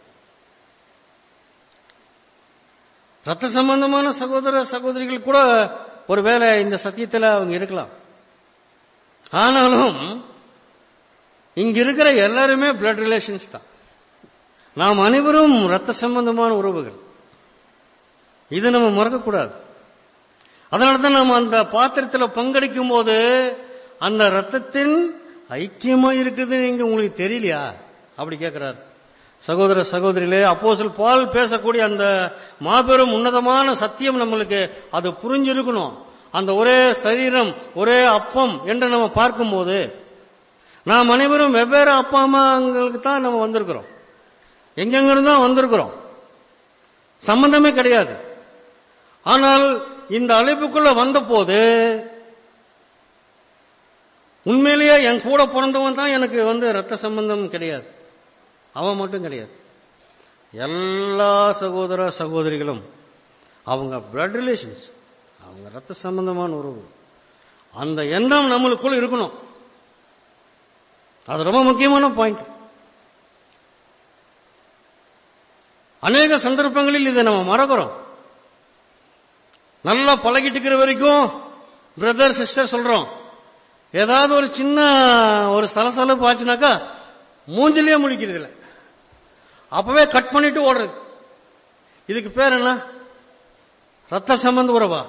Speaker 2: ரத்த சம்பந்தமான சகோதர சகோதரிகள் கூட ஒருவேளை இந்த சத்தியத்துல அவங்க இருக்கலாம் ஆனாலும் இங்க இருக்கிற எல்லாருமே பிளட் ரிலேஷன்ஸ் தான் நாம் அனைவரும் ரத்த சம்பந்தமான உறவுகள் இது நம்ம மறக்கக்கூடாது அதனால தான் நம்ம அந்த பாத்திரத்தில் பங்கெடுக்கும் போது அந்த ரத்தத்தின் ஐக்கியமா இருக்குது நீங்க உங்களுக்கு தெரியலையா அப்படி கேட்கிறார் சகோதர சகோதரிகளே அப்போஸ்தலர் பால் பேசக்கூடிய அந்த மாபெரும் உன்னதமான சத்தியம் நம்மளுக்கு அது புரிஞ்சிருக்கணும் அந்த ஒரே சரீரம் ஒரே அப்பம் என்று நம்ம பார்க்கும்போது நாம் அனைவரும் வெவ்வேறு அப்பா அம்மாங்களுக்கு தான் நம்ம வந்திருக்கிறோம் எங்கெங்கிருந்தோ வந்திருக்கிறோம் சம்பந்தமே கிடையாது ஆனால் இந்த அழைப்புக்குள்ள வந்தபோது உண்மையிலேயே என் கூட பிறந்தவன் தான் எனக்கு வந்து ரத்த சம்பந்தம் கிடையாது அவன் மட்டும் கிடையாது எல்லா சகோதர சகோதரிகளும் அவங்க பிளட் ரிலேஷன்ஸ் அவங்க ரத்த சம்பந்தமான உறவு அந்த எண்ணம் நம்மளுக்குள்ள இருக்கணும் அது ரொம்ப முக்கியமான பாயிண்ட் அநேக சந்தர்ப்பங்களில் இதை நம்ம மறக்கிறோம் நல்லா பழகிட்டு இருக்கிற வரைக்கும் பிரதர் சிஸ்டர் சொல்றோம் ஏதாவது ஒரு சின்ன ஒரு சலசலப்பு ஆச்சுனாக்கா மூஞ்சிலேயே முழிக்கிறது இல்லை அப்பவே கட் பண்ணிட்டு ஓடுறது இதுக்கு பேர் என்ன ரத்த சம்பந்த உறவா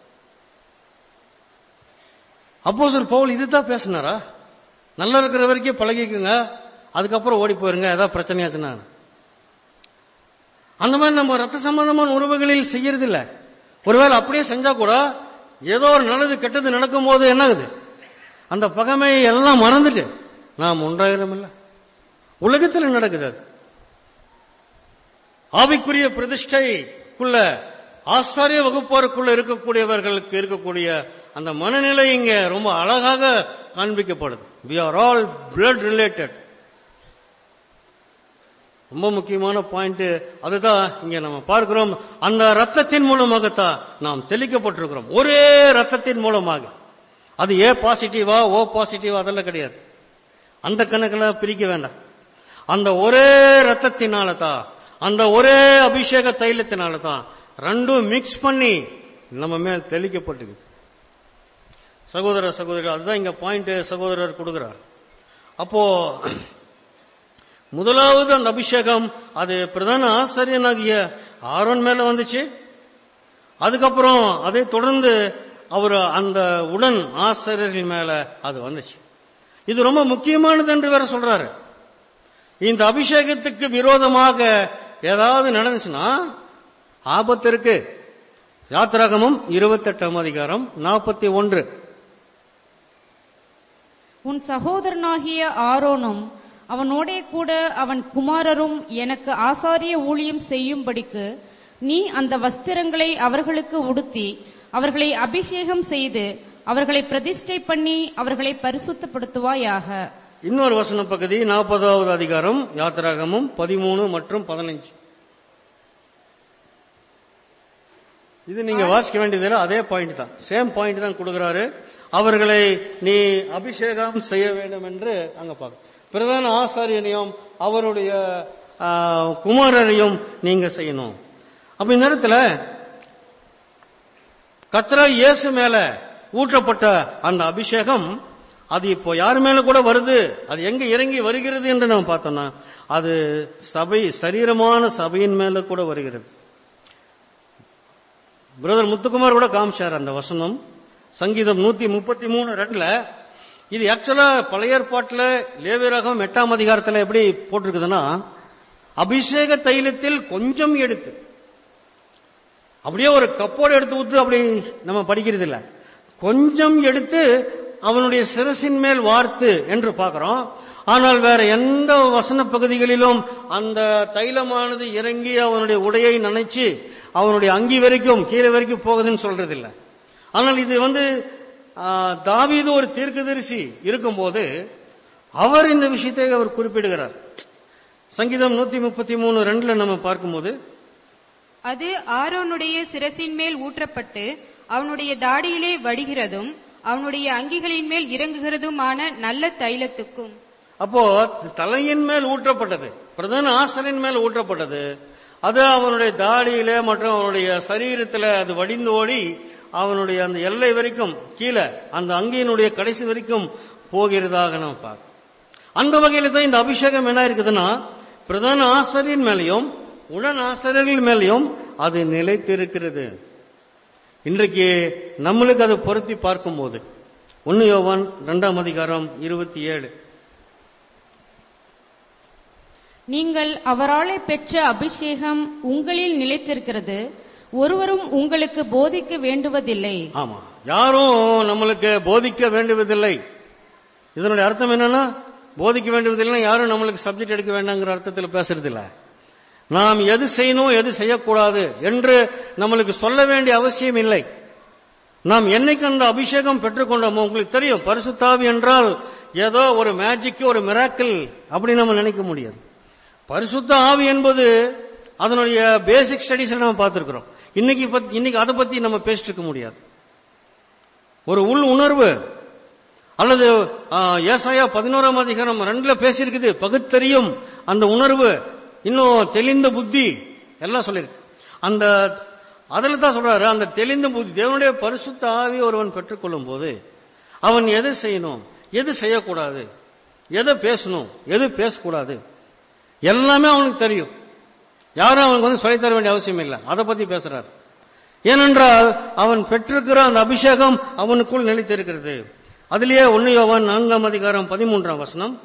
Speaker 2: அப்போ சார் பவுல் இதுதான் பேசினாரா நல்லா இருக்கிற வரைக்கும் பழகிக்குங்க அதுக்கப்புறம் ஓடி போயிருங்க ஏதாவது பிரச்சனையாச்சுன்னா அந்த மாதிரி நம்ம ரத்த சம்பந்தமான உறவுகளில் செய்யறதில்ல ஒருவேளை அப்படியே செஞ்சா கூட ஏதோ ஒரு நல்லது கெட்டது நடக்கும் போது என்ன ஆகுது அந்த பகமை எல்லாம் மறந்துட்டு நாம் ஒன்றாயிரம் இல்ல உலகத்தில் நடக்குது அது ஆவிக்குரிய பிரதிஷ்டைக்குள்ள ஆசாரிய வகுப்பாருக்குள்ள இருக்கக்கூடியவர்களுக்கு இருக்கக்கூடிய அந்த மனநிலை இங்க ரொம்ப அழகாக காண்பிக்கப்படுது we are all blood related ரொம்ப முக்கியமான பாயிண்ட் அதுதான் இங்க நம்ம பார்க்கிறோம் அந்த ரத்தத்தின் மூலமாகத்தான் நாம் தெளிக்கப்பட்டிருக்கிறோம் ஒரே ரத்தத்தின் மூலமாக அது ஏ பாசிட்டிவா ஓ பாசிட்டிவா அதெல்லாம் கிடையாது அந்த கணக்கில் பிரிக்க வேண்டாம் அந்த ஒரே ரத்தத்தினால தான் அந்த ஒரே அபிஷேக தைலத்தினால தான் ரெண்டும் மிக்ஸ் பண்ணி நம்ம மேல் தெளிக்கப்பட்டிருக்குது சகோதர சகோதரி அதுதான் இங்க பாயிண்ட் சகோதரர் கொடுக்கிறார் அப்போ முதலாவது அந்த அபிஷேகம் அது பிரதான ஆசிரியனாகிய ஆரோன் மேல வந்துச்சு அதுக்கப்புறம் அதை தொடர்ந்து அவர் அந்த உடன் ஆசிரியர்கள் மேல அது வந்துச்சு இது ரொம்ப முக்கியமானது என்று வேற சொல்றாரு இந்த அபிஷேகத்துக்கு விரோதமாக ஏதாவது நடந்துச்சுன்னா ஆபத்து இருக்கு யாத்திராகமும் இருபத்தெட்டாம் அதிகாரம் நாற்பத்தி ஒன்று
Speaker 3: உன் சகோதரனாகிய ஆரோனும் அவனோடே கூட அவன் குமாரரும் எனக்கு ஆசாரிய ஊழியம் செய்யும்படிக்கு நீ அந்த வஸ்திரங்களை அவர்களுக்கு உடுத்தி அவர்களை அபிஷேகம் செய்து அவர்களை பிரதிஷ்டை பண்ணி அவர்களை பரிசுத்தப்படுத்துவாயாக
Speaker 2: இன்னொரு வசன பகுதி நாற்பதாவது அதிகாரம் யாத்திராகமும் பதிமூணு மற்றும் பதினஞ்சு இது நீங்க வாசிக்க வேண்டியதில்லை அதே பாயிண்ட் தான் சேம் பாயிண்ட் தான் கொடுக்கிறாரு அவர்களை நீ அபிஷேகம் செய்ய வேண்டும் என்று அங்க பார்க்க பிரதான ஆசாரியனையும் அவருடைய ஆ, குமாரரையும் நீங்க செய்யணும் அப்ப இந்த நேரத்தில் கத்ரா இயேசு மேல ஊற்றப்பட்ட அந்த அபிஷேகம் அது இப்போ யார் மேல கூட வருது அது எங்க இறங்கி வருகிறது என்று நம்ம பார்த்தோம்னா அது சபை சரீரமான சபையின் மேல கூட வருகிறது பிரதர் முத்துக்குமார் கூட காமிச்சார் அந்த வசனம் சங்கீதம் நூத்தி முப்பத்தி மூணு ரெண்டுல இது ஆக்சுவலா பழைய ஏற்பாட்டுல லேவியராகம் எட்டாம் அதிகாரத்துல எப்படி போட்டிருக்குதுன்னா அபிஷேக தைலத்தில் கொஞ்சம் எடுத்து அப்படியே ஒரு கப்போடு எடுத்து ஊத்து அப்படி நம்ம படிக்கிறது இல்ல கொஞ்சம் எடுத்து அவனுடைய சிரசின் மேல் வார்த்து என்று பார்க்கிறோம் ஆனால் வேற எந்த வசன பகுதிகளிலும் அந்த தைலமானது இறங்கி அவனுடைய உடையை நனைச்சு அவனுடைய அங்கி வரைக்கும் கீழே வரைக்கும் போகுதுன்னு சொல்றது இல்ல ஆனால் இது வந்து ஆ, தாவீது ஒரு தீர்க்கதரிசி இருக்கும்போது அவர் இந்த விஷயத்தை அவர் குறிப்பிடுகிறார் சங்கீதம் நூத்தி முப்பத்தி மூணு ரெண்டுல நம்ம பார்க்கும்போது
Speaker 4: அது ஆரோனுடைய சிரசின் மேல் ஊற்றப்பட்டு அவனுடைய தாடியிலே வடிகிறதும் அவனுடைய அங்கிகளின் மேல் இறங்குகிறதுமான நல்ல தைலத்துக்கும்
Speaker 2: அப்போ தலையின் மேல் ஊற்றப்பட்டது பிரதான ஆசரின் மேல் ஊற்றப்பட்டது அது அவனுடைய தாடியில மற்றும் அவனுடைய சரீரத்துல அது வடிந்து ஓடி அவனுடைய அந்த எல்லை வரைக்கும் கீழே அந்த அங்கியினுடைய கடைசி வரைக்கும் போகிறதாக நம்ம பார்க்கிறோம் அந்த வகையில தான் இந்த அபிஷேகம் என்ன இருக்குதுன்னா பிரதான ஆசிரியர் மேலையும் உடன் ஆசிரியர்கள் மேலையும் அது நிலைத்திருக்கிறது இன்றைக்கு நம்மளுக்கு அதை பொருத்தி பார்க்கும்போது ஒன்னு யோவான் இரண்டாம் அதிகாரம் இருபத்தி ஏழு
Speaker 3: நீங்கள் அவராலே பெற்ற அபிஷேகம் உங்களில் நிலைத்திருக்கிறது ஒருவரும் உங்களுக்கு போதிக்க வேண்டுவதில்லை
Speaker 2: ஆமா யாரும் நம்மளுக்கு போதிக்க வேண்டுவதில்லை இதனுடைய அர்த்தம் என்னன்னா போதிக்க வேண்டுவதில்லை யாரும் நம்மளுக்கு சப்ஜெக்ட் எடுக்க வேண்டாங்கிற அர்த்தத்தில் பேசுறது இல்ல நாம் எது செய்யணும் எது செய்யக்கூடாது என்று நம்மளுக்கு சொல்ல வேண்டிய அவசியம் இல்லை நாம் என்னைக்கு அந்த அபிஷேகம் பெற்றுக்கொண்டோமோ உங்களுக்கு தெரியும் பரிசுத்தாவி என்றால் ஏதோ ஒரு மேஜிக் ஒரு மிராக்கிள் அப்படி நம்ம நினைக்க முடியாது பரிசுத்த ஆவி என்பது அதனுடைய பேசிக் ஸ்டடிஸ் நம்ம பார்த்திருக்கிறோம் இன்னைக்கு பத்தி- இன்னைக்கு அதை பத்தி நம்ம பேசிட்டு இருக்க முடியாது ஒரு உள் உணர்வு அல்லது ஆ, ஏசாயா பதினோராம் அதிகாரம் ரெண்டுல பேசியிருக்குது பகுத்தறியும் அந்த உணர்வு இன்னும் தெளிந்த புத்தி எல்லாம் சொல்லியிருக்கு அந்த அதுல தான் சொல்றாரு அந்த தெளிந்த புத்தி தேவனுடைய பரிசுத்த ஆவி ஒருவன் பெற்றுக்கொள்ளும் போது அவன் எதை செய்யணும் எது செய்யக்கூடாது எதை பேசணும் எது பேசக்கூடாது எல்லாமே அவனுக்கு தெரியும் யாரும் அவனுக்கு வந்து சொல்லித் தர வேண்டிய அவசியம் இல்லை அதை பத்தி பேசுறாரு ஏனென்றால் அவன் பெற்றிருக்கிற அந்த அபிஷேகம் அவனுக்குள் நிலைத்திருக்கிறது அதிலேயே ஒன்னு யோவான் நான்காம் அதிகாரம் பதிமூன்றாம் வசனம்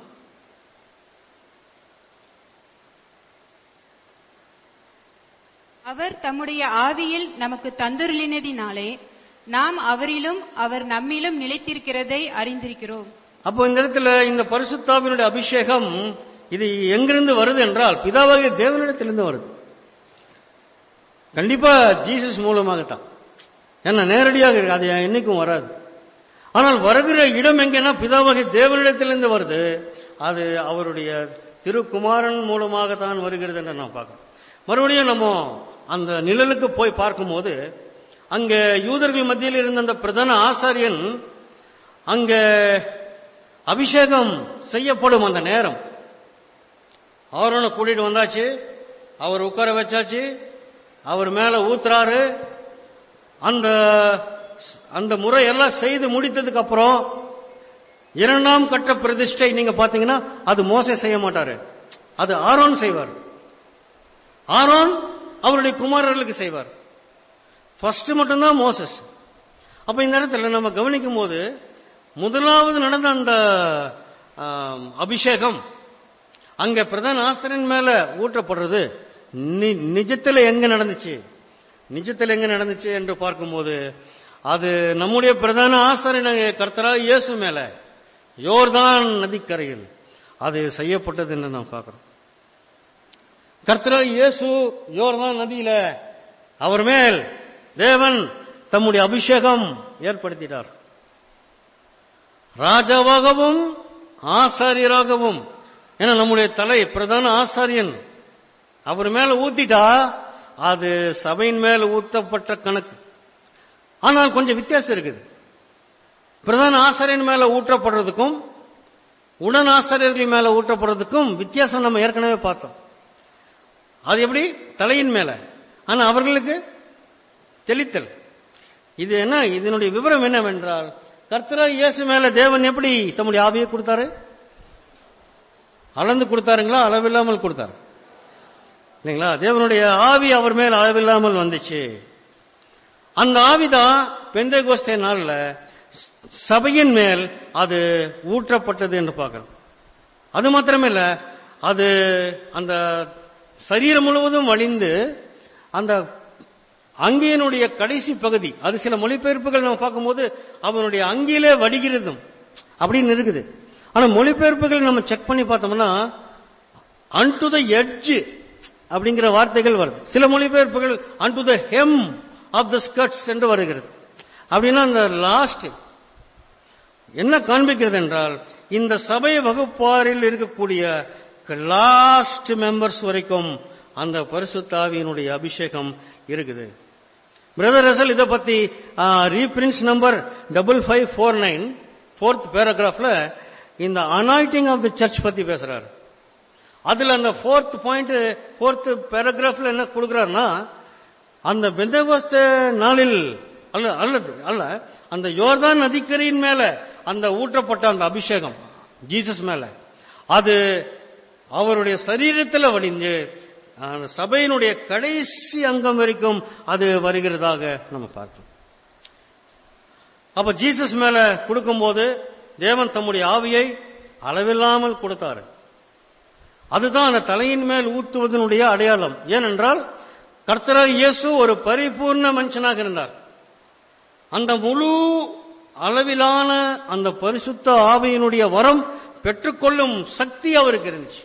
Speaker 4: அவர் தம்முடைய ஆவியில் நமக்கு தந்துருளினதினாலே நாம் அவரிலும் அவர் நம்மிலும் நிலைத்திருக்கிறதை அறிந்திருக்கிறோம்
Speaker 2: அப்போ இந்த இடத்துல இந்த பரிசுத்தாவினுடைய அபிஷேகம் இது எங்கிருந்து வருது என்றால் பிதாவாகிய தேவனிடத்திலிருந்து வருது கண்டிப்பா ஜீசஸ் மூலமாகத்தான் ஏன்னா நேரடியாக இருக்கு. அது என்னைக்கும் வராது ஆனால் வருகிற இடம் எங்கன்னா பிதாவாகிய தேவனிடத்திலிருந்து வருது அது அவருடைய திருக்குமாரன் மூலமாக தான் வருகிறது என்று நான் பார்க்கிறோம் மறுபடியும் நம்ம அந்த நிழலுக்கு போய் பார்க்கும்போது அங்க யூதர்கள் மத்தியில் இருந்த அந்த பிரதான ஆசாரியன் அங்க அபிஷேகம் செய்யப்படும் அந்த நேரம் அவரோட கூட்டிட்டு வந்தாச்சு அவர் உட்கார வச்சாச்சு அவர் மேல ஊத்துறாரு அந்த அந்த முறை எல்லாம் செய்து முடித்ததுக்கு அப்புறம் இரண்டாம் கட்ட பிரதிஷ்டை நீங்க பாத்தீங்கன்னா அது மோசே செய்ய மாட்டாரு அது ஆரோன் செய்வார் ஆரோன் அவருடைய குமாரர்களுக்கு செய்வார் ஃபர்ஸ்ட் மட்டும்தான் மோசஸ் அப்ப இந்த இடத்துல நம்ம கவனிக்கும் போது முதலாவது நடந்த அந்த ஆம், அபிஷேகம் அங்க பிரதான ஆசிரியன் மேல ஊற்றப்படுறது நி- நிஜத்துல எங்க நடந்துச்சு நிஜத்துல எங்க நடந்துச்சு என்று பார்க்கும்போது அது நம்முடைய பிரதான ஆசிரியர் கர்த்தரா இயேசு மேல யோர்தான் நதிக்கரையில் அது செய்யப்பட்டது என்று நாம் பார்க்கிறோம் கர்த்தரா இயேசு யோர்தான் நதியில அவர் மேல் தேவன் தம்முடைய அபிஷேகம் ஏற்படுத்தினார் ராஜாவாகவும் ஆசாரியராகவும் ஏன்னா நம்முடைய தலை பிரதான ஆசாரியன் அவர் மேல ஊத்திட்டா அது சபையின் மேல ஊத்தப்பட்ட கணக்கு ஆனால் கொஞ்சம் வித்தியாசம் இருக்குது பிரதான ஆசாரியன் மேல ஊற்றப்படுறதுக்கும் உடன் ஆசாரியர்கள் மேல ஊற்றப்படுறதுக்கும் வித்தியாசம் நம்ம ஏற்கனவே பார்த்தோம் அது எப்படி தலையின் மேல ஆனா அவர்களுக்கு தெளித்தல் இது என்ன இதனுடைய விவரம் என்னவென்றால் கர்த்தரா இயேசு மேல தேவன் எப்படி தம்முடைய ஆவியை கொடுத்தாரு அளந்து கொடுத்தாருங்களா அளவில்லாமல் கொடுத்தாரு இல்லைங்களா தேவனுடைய ஆவி அவர் மேல் அளவில்லாமல் வந்துச்சு அந்த ஆவிதான் பெந்தை கோஸ்தே நாள்ல சபையின் மேல் அது ஊற்றப்பட்டது என்று பார்க்கிறோம் அது மாத்திரமில்ல அது அந்த சரீரம் முழுவதும் வழிந்து அந்த அங்கியனுடைய கடைசி பகுதி அது சில மொழிபெயர்ப்புகள் நம்ம பார்க்கும்போது அவனுடைய அங்கியிலே வடிகிறதும் அப்படின்னு இருக்குது ஆனா மொழிபெயர்ப்புகள் நம்ம செக் பண்ணி பார்த்தோம்னா அன்டு த எட்ஜ் அப்படிங்கிற வார்த்தைகள் வருது சில மொழிபெயர்ப்புகள் unto the hem of the skirts என்று வருகிறது அப்படின்னா அந்த லாஸ்ட் என்ன காண்பிக்கிறது என்றால் இந்த சபை வகுப்பாரில் இருக்கக்கூடிய லாஸ்ட் மெம்பர்ஸ் வரைக்கும் அந்த பரிசுத்தாவியினுடைய அபிஷேகம் இருக்குது பிரதர் ரசல் இதை பத்தி reprints number double five four nine fourth பேராகிராஃப்ல இந்த அனாய்டிங் ஆஃப் த சர்ச் பத்தி பேசுறாரு அதுல அந்த ஃபோர்த் பாயிண்ட் ஃபோர்த் பேராகிராஃப்ல என்ன கொடுக்கிறாருன்னா அந்த பெந்தகோஸ்த நாளில் அல்ல அல்லது அல்ல அந்த யோர்தான் நதிக்கரையின் மேல அந்த ஊற்றப்பட்ட அந்த அபிஷேகம் ஜீசஸ் மேல அது அவருடைய சரீரத்தில் வடிஞ்சு அந்த சபையினுடைய கடைசி அங்கம் வரைக்கும் அது வருகிறதாக நம்ம பார்க்கிறோம் அப்ப ஜீசஸ் மேல கொடுக்கும்போது தேவன் தம்முடைய ஆவியை அளவில்லாமல் கொடுத்தாரு அதுதான் அந்த தலையின் மேல் ஊத்துவதனுடைய அடையாளம் ஏனென்றால் கர்த்தராக இயேசு ஒரு பரிபூர்ண மனுஷனாக இருந்தார் அந்த முழு அளவிலான அந்த பரிசுத்த ஆவியினுடைய வரம் பெற்றுக்கொள்ளும் சக்தி அவருக்கு இருந்துச்சு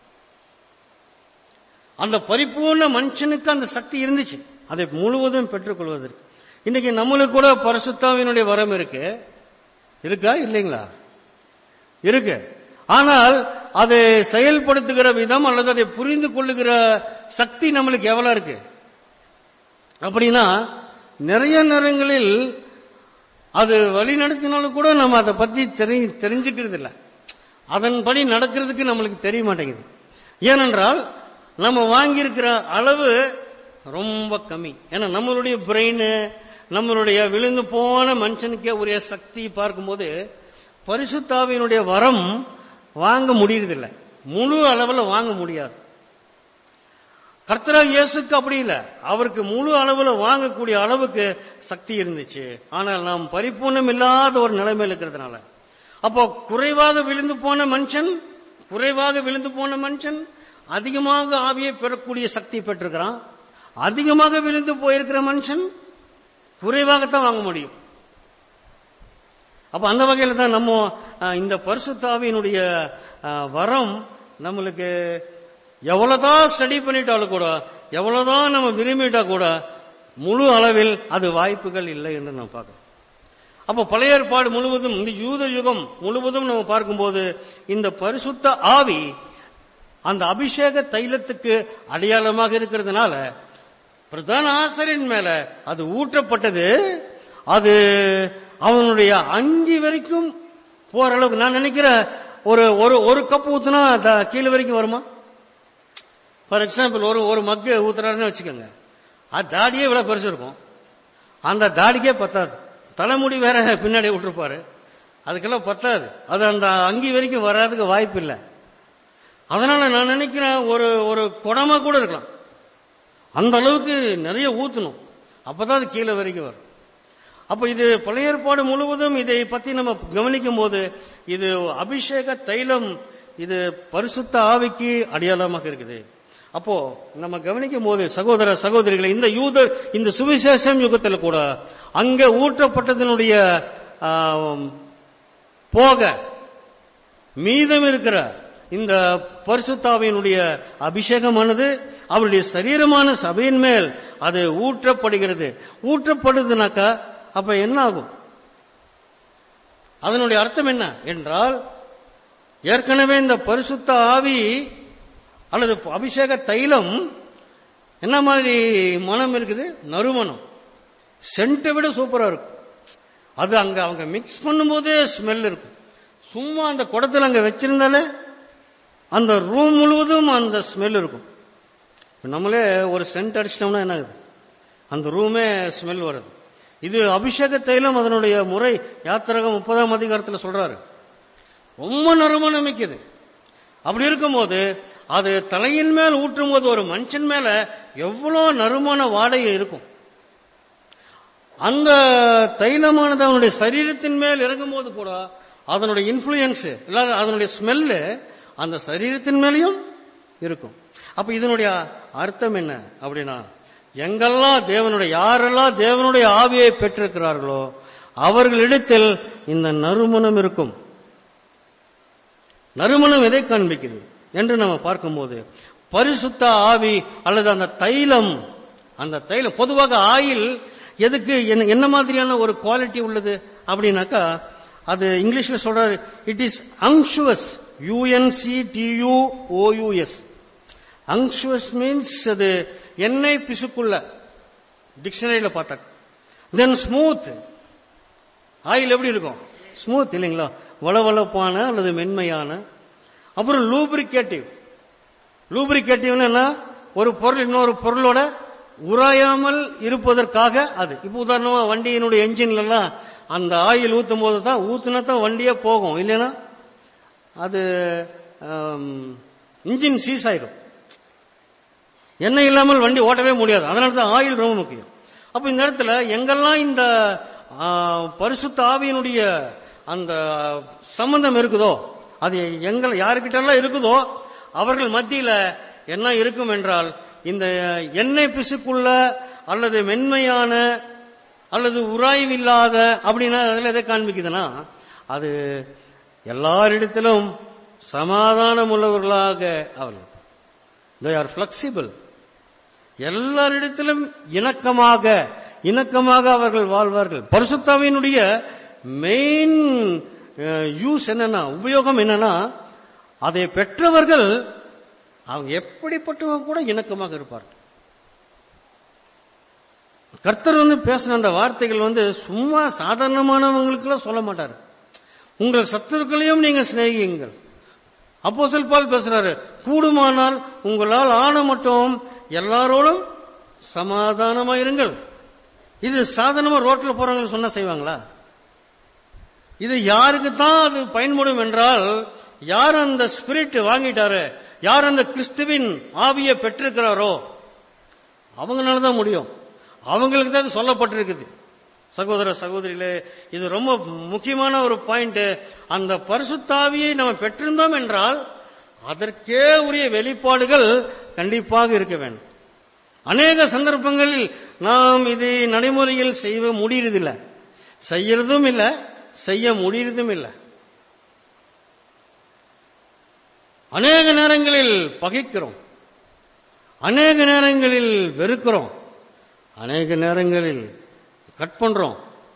Speaker 2: அந்த பரிபூர்ண மனுஷனுக்கு அந்த சக்தி இருந்துச்சு அதை முழுவதும் பெற்றுக்கொள்வதற்கு இன்னைக்கு நம்மளுக்கு கூட பரிசுத்தாவினுடைய வரம் இருக்கு இருக்கா இல்லைங்களா இருக்கு ஆனால் அதை செயல்படுத்துகிற விதம் அல்லது அதை புரிந்து கொள்ளுகிற சக்தி நம்மளுக்கு எவ்வளவு இருக்கு அப்படின்னா நிறைய நேரங்களில் அது வழி நடத்தினாலும் கூட நம்ம அதை பத்தி தெரி தெரிஞ்சுக்கிறது இல்லை அதன்படி நடக்கிறதுக்கு நம்மளுக்கு தெரிய மாட்டேங்குது ஏனென்றால் நம்ம வாங்கியிருக்கிற அளவு ரொம்ப கம்மி ஏன்னா நம்மளுடைய பிரெயின் நம்மளுடைய விழுந்து போன மனுஷனுக்கே உரிய சக்தி பார்க்கும்போது பரிசுத்தாவினுடைய வரம் வாங்க முடியறதில்லை முழு அளவில் வாங்க முடியாது கர்த்தரா இயேசுக்கு அப்படி இல்லை அவருக்கு முழு அளவில் வாங்கக்கூடிய அளவுக்கு சக்தி இருந்துச்சு ஆனால் நாம் பரிபூர்ணம் இல்லாத ஒரு நிலைமையில் இருக்கிறதுனால அப்போ குறைவாக விழுந்து போன மனுஷன் குறைவாக விழுந்து போன மனுஷன் அதிகமாக ஆவியை பெறக்கூடிய சக்தி பெற்றிருக்கிறான் அதிகமாக விழுந்து போயிருக்கிற மனுஷன் குறைவாகத்தான் வாங்க முடியும் அப்ப அந்த வகையில தான் நம்ம அஹ், இந்த பரிசுத்தாவியினுடைய அஹ், வரம் நம்மளுக்கு எவ்வளவுதான் ஸ்டடி பண்ணிட்டாலும் கூட எவ்வளவுதான் நம்ம விரும்பிட்டா கூட முழு அளவில் அது வாய்ப்புகள் இல்லை என்று நம்ம பார்க்கிறோம் அப்போ பழைய ஏற்பாடு முழுவதும் இந்த யூத யுகம் முழுவதும் நம்ம பார்க்கும்போது இந்த பரிசுத்த ஆவி அந்த அபிஷேக தைலத்துக்கு அடையாளமாக இருக்கிறதுனால பிரதான ஆசிரியன் மேல அது ஊற்றப்பட்டது அது அவனுடைய அங்கி வரைக்கும் போற அளவுக்கு நான் நினைக்கிறேன் ஒரு ஒரு ஒரு கப் ஊத்துனா த- கீழே வரைக்கும் வருமா ஃபார் எக்ஸாம்பிள் ஒரு ஒரு மக்கு ஊத்துறாருன்னு வச்சுக்கோங்க அது தாடியே இவ்வளவு பெருசு இருக்கும் அந்த தாடிக்கே பத்தாது தலைமுடி வேற பின்னாடி விட்டுருப்பாரு அதுக்கெல்லாம் பத்தாது அது அந்த அங்கி வரைக்கும் வராதுக்கு வாய்ப்பு இல்லை அதனால நான் நினைக்கிறேன் ஒரு ஒரு குடமா கூட இருக்கலாம் அந்த அளவுக்கு நிறைய ஊத்தணும் அப்பதான் அது கீழே வரைக்கும் வரும் அப்ப இது பழைய ஏற்பாடு முழுவதும் இதை பத்தி நம்ம கவனிக்கும் போது இது அபிஷேக தைலம் இது பரிசுத்த ஆவிக்கு அடையாளமாக இருக்குது அப்போ நம்ம கவனிக்கும் போது சகோதர சகோதரிகளை இந்த யூதர் இந்த சுவிசேஷம் யுகத்தில் கூட அங்க ஊற்றப்பட்டதனுடைய ஆம், போக மீதம் இருக்கிற இந்த பரிசுத்தாவினுடைய அபிஷேகமானது அவருடைய சரீரமான சபையின் மேல் அது ஊற்றப்படுகிறது ஊற்றப்படுதுனாக்கா அப்ப என்ன ஆகும் அதனுடைய அர்த்தம் என்ன என்றால் ஏற்கனவே இந்த பரிசுத்த ஆவி அல்லது அபிஷேக தைலம் என்ன மாதிரி மனம் இருக்குது நறுமணம் சென்ட்டை விட சூப்பரா இருக்கும் அது அங்க அவங்க மிக்ஸ் பண்ணும்போதே ஸ்மெல் இருக்கும் சும்மா அந்த குடத்துல அங்க வச்சிருந்தாலே அந்த ரூம் முழுவதும் அந்த ஸ்மெல் இருக்கும் இப்ப நம்மளே ஒரு சென்ட் அடிச்சிட்டோம்னா என்ன ஆகுது அந்த ரூமே ஸ்மெல் வருது இது அபிஷேக தைலம் அதனுடைய முறை யாத்திரகம் முப்பதாம் அதிகாரத்தில் சொல்றாரு ரொம்ப நறுமணம் மிக்கது அப்படி இருக்கும்போது அது தலையின் மேல் ஊற்றும் போது ஒரு மனுஷன் மேல எவ்வளவு நறுமண வாடகை இருக்கும் அந்த தைலமானது அவனுடைய சரீரத்தின் மேல் இறங்கும் போது கூட அதனுடைய இன்ஃபுளுயன்ஸ் இல்ல அதனுடைய ஸ்மெல்லு அந்த சரீரத்தின் மேலேயும் இருக்கும் அப்ப இதனுடைய அர்த்தம் என்ன அப்படின்னா எங்கெல்லாம் தேவனுடைய யாரெல்லாம் தேவனுடைய ஆவியை பெற்றிருக்கிறார்களோ அவர்களிடத்தில் இந்த நறுமணம் இருக்கும் நறுமணம் எதை காண்பிக்குது என்று நம்ம பார்க்கும்போது பரிசுத்த ஆவி அல்லது அந்த தைலம் அந்த தைலம் பொதுவாக ஆயில் எதுக்கு என்ன என்ன மாதிரியான ஒரு குவாலிட்டி உள்ளது அப்படின்னாக்கா அது இங்கிலீஷ்ல சொல்றாரு it is unctuous U N C T U O U S unctuous means அது எண்ணெய் பிசுக்குள்ள டிக்ஷனரியில பார்த்தா தென் ஸ்மூத் ஆயில் எப்படி இருக்கும் ஸ்மூத் இல்லைங்களா வளவளப்பான அல்லது மென்மையான அப்புறம் லூப்ரிகேட்டிவ் லூப்ரிகேட்டிவ்னு என்ன ஒரு பொருள் இன்னொரு பொருளோட உராயாமல் இருப்பதற்காக அது இப்ப உதாரணமா வண்டியினுடைய என்ஜின்ல எல்லாம் அந்த ஆயில் ஊத்தும் போது தான் ஊத்துனா தான் வண்டியே போகும் இல்லைன்னா அது இன்ஜின் சீஸ் ஆயிடும் எண்ணெய் இல்லாமல் வண்டி ஓட்டவே முடியாது அதனால தான் ஆயில் ரொம்ப முக்கியம் அப்ப இந்த இடத்துல எங்கெல்லாம் இந்த ஆ, பரிசுத்த ஆவியினுடைய அந்த சம்பந்தம் இருக்குதோ அது எங்கள் யாருக்கிட்டெல்லாம் இருக்குதோ அவர்கள் மத்தியில என்ன இருக்கும் என்றால் இந்த எண்ணெய் பிசுக்குள்ள அல்லது மென்மையான அல்லது உராய்வில்லாத அப்படின்னா அதுல எதை காண்பிக்குதுன்னா அது எல்லாரிடத்திலும் சமாதானம் உள்ளவர்களாக அவர்கள் தே ஆர் பிளெக்சிபிள் எல்லாரிடத்திலும் இணக்கமாக இணக்கமாக அவர்கள் வாழ்வார்கள் பரிசுத்தாவினுடைய மெயின் யூஸ் என்னன்னா உபயோகம் என்னன்னா அதை பெற்றவர்கள் அவங்க எப்படிப்பட்டவங்க கூட இணக்கமாக இருப்பார்கள் கர்த்தர் வந்து பேசின அந்த வார்த்தைகள் வந்து சும்மா சாதாரணமானவங்களுக்கெல்லாம் சொல்ல மாட்டாரு உங்கள் சத்துருக்களையும் நீங்க சிநேகியுங்கள் அப்போஸ்தலன் பால் பேசுறாரு கூடுமானால் உங்களால் ஆன மட்டும் எல்லாரோடும் சமாதானமா இருங்கள் இது சாதாரணமா ரோட்ல போறவங்க சொன்னா செய்வாங்களா இது யாருக்கு தான் அது பயன்படும் என்றால் யார் அந்த ஸ்பிரிட் வாங்கிட்டாரு யார் அந்த கிறிஸ்துவின் ஆவியை பெற்றிருக்கிறாரோ அவங்களால தான் முடியும் அவங்களுக்கு தான் இது சொல்லப்பட்டிருக்குது சகோதர சகோதரிகளே இது ரொம்ப முக்கியமான ஒரு பாயிண்ட் அந்த பரிசுத்தாவியை நம்ம பெற்றிருந்தோம் என்றால் அதற்கே உரிய வெளிப்பாடுகள் கண்டிப்பாக இருக்க வேண்டும் அநேக சந்தர்ப்பங்களில் நாம் இதை நடைமுறையில் செய்ய முடியறதில்லை செய்யறதும் இல்லை செய்ய முடியறதும் இல்லை அநேக நேரங்களில் பகைக்கிறோம் அநேக நேரங்களில் வெறுக்கிறோம் அநேக நேரங்களில் கட் பண்றோம்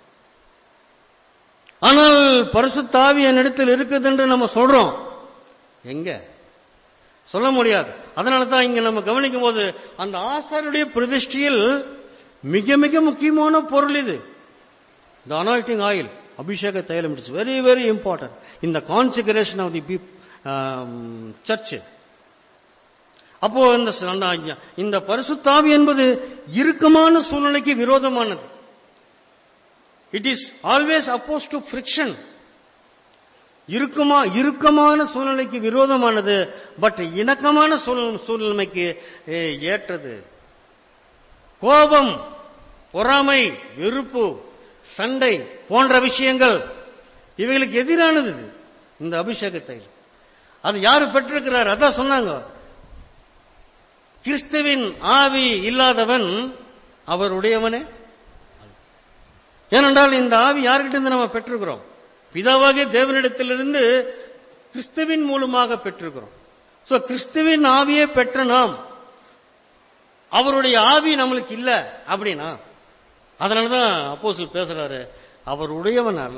Speaker 2: ஆனால் பரிசுத்தாவி என்னிடத்தில் இருக்குது என்று நம்ம சொல்றோம் எங்க சொல்ல முடியாது அதனால தான் இங்க நம்ம கவனிக்கும் போது அந்த ஆசாருடைய பிரதிஷ்டையில் மிக மிக முக்கியமான பொருள் இது த அனாய்டிங் ஆயில் அபிஷேக தைலம் இட்ஸ் வெரி வெரி இம்பார்ட்டன்ட் இந்த கான்சிகரேஷன் ஆஃப் தி சர்ச் அப்போ இந்த ச- இந்த பரிசுத்தாவி என்பது இறுக்கமான சூழ்நிலைக்கு விரோதமானது it is always oppose to friction இறுக்கமா இறுக்கமான சூழ்நிலைக்கு விரோதமானது பட் இணக்கமான சூழ்- சூழ்நிலைக்கு ஏ, ஏற்றது கோபம் பொறாமை வெறுப்பு சண்டை போன்ற விஷயங்கள் இவைகளுக்கு எதிரானது இது, இந்த அபிஷேகத்தை அது யாரு பெற்றிருக்கிறார் அதான் சொன்னாங்க கிறிஸ்துவின் ஆவி இல்லாதவன் அவருடையவனே ஏனென்றால் இந்த ஆவி யார்கிட்ட இருந்து நம்ம பெற்றிருக்கிறோம் பிதாவாகிய தேவனிடத்திலிருந்து கிறிஸ்துவின் மூலமாக பெற்றிருக்கிறோம் சோ கிறிஸ்துவின் ஆவியை பெற்ற நாம் அவருடைய ஆவி நம்மளுக்கு இல்ல அப்படின்னா அதனாலதான் அப்போஸ்தலர் பேசுறாரு அவர் உடையவன் அல்ல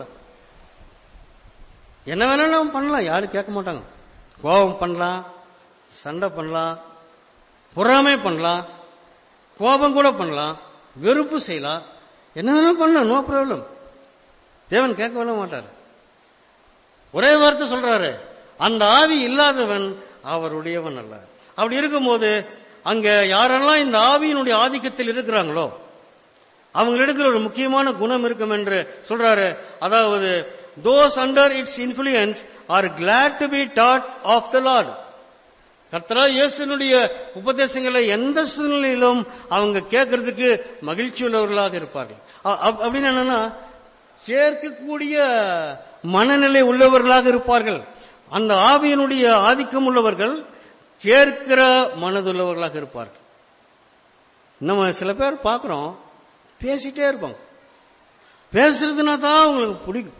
Speaker 2: என்ன வேணாலும் நம்ம பண்ணலாம் யாரும் கேட்க மாட்டாங்க கோபம் பண்ணலாம் சண்டை பண்ணலாம் பொறாமை பண்ணலாம் கோபம் கூட பண்ணலாம் வெறுப்பு செய்யலாம் என்ன வேணாலும் பண்ணலாம் நோ ப்ராப்ளம் தேவன் கேட்க வேண மாட்டார் ஒரே வார்த்தை சொல்றாரு அந்த ஆவி இல்லாதவன் அவருடையவன் அல்ல அப்படி இருக்கும்போது அங்க யாரெல்லாம் இந்த ஆவியினுடைய ஆதிக்கத்தில் இருக்கிறாங்களோ அவங்களிடத்தில் ஒரு முக்கியமான குணம் இருக்கும் என்று சொல்றாரு அதாவது those under its influence are glad to be taught of the Lord கர்த்தரா இயேசுனுடைய உபதேசங்களை எந்த சூழ்நிலையிலும் அவங்க கேட்கறதுக்கு மகிழ்ச்சி உள்ளவர்களாக இருப்பார்கள் அ- அப்- அப்படின்னு என்னன்னா சேர்க்கக்கூடிய மனநிலை உள்ளவர்களாக இருப்பார்கள் அந்த ஆவியினுடைய ஆதிக்கம் உள்ளவர்கள் கேட்கிற மனதுள்ளவர்களாக இருப்பார்கள் நம்ம சில பேர் பார்க்கிறோம் பேசிட்டே இருப்பாங்க பேசுறதுனா தான் உங்களுக்கு பிடிக்கும்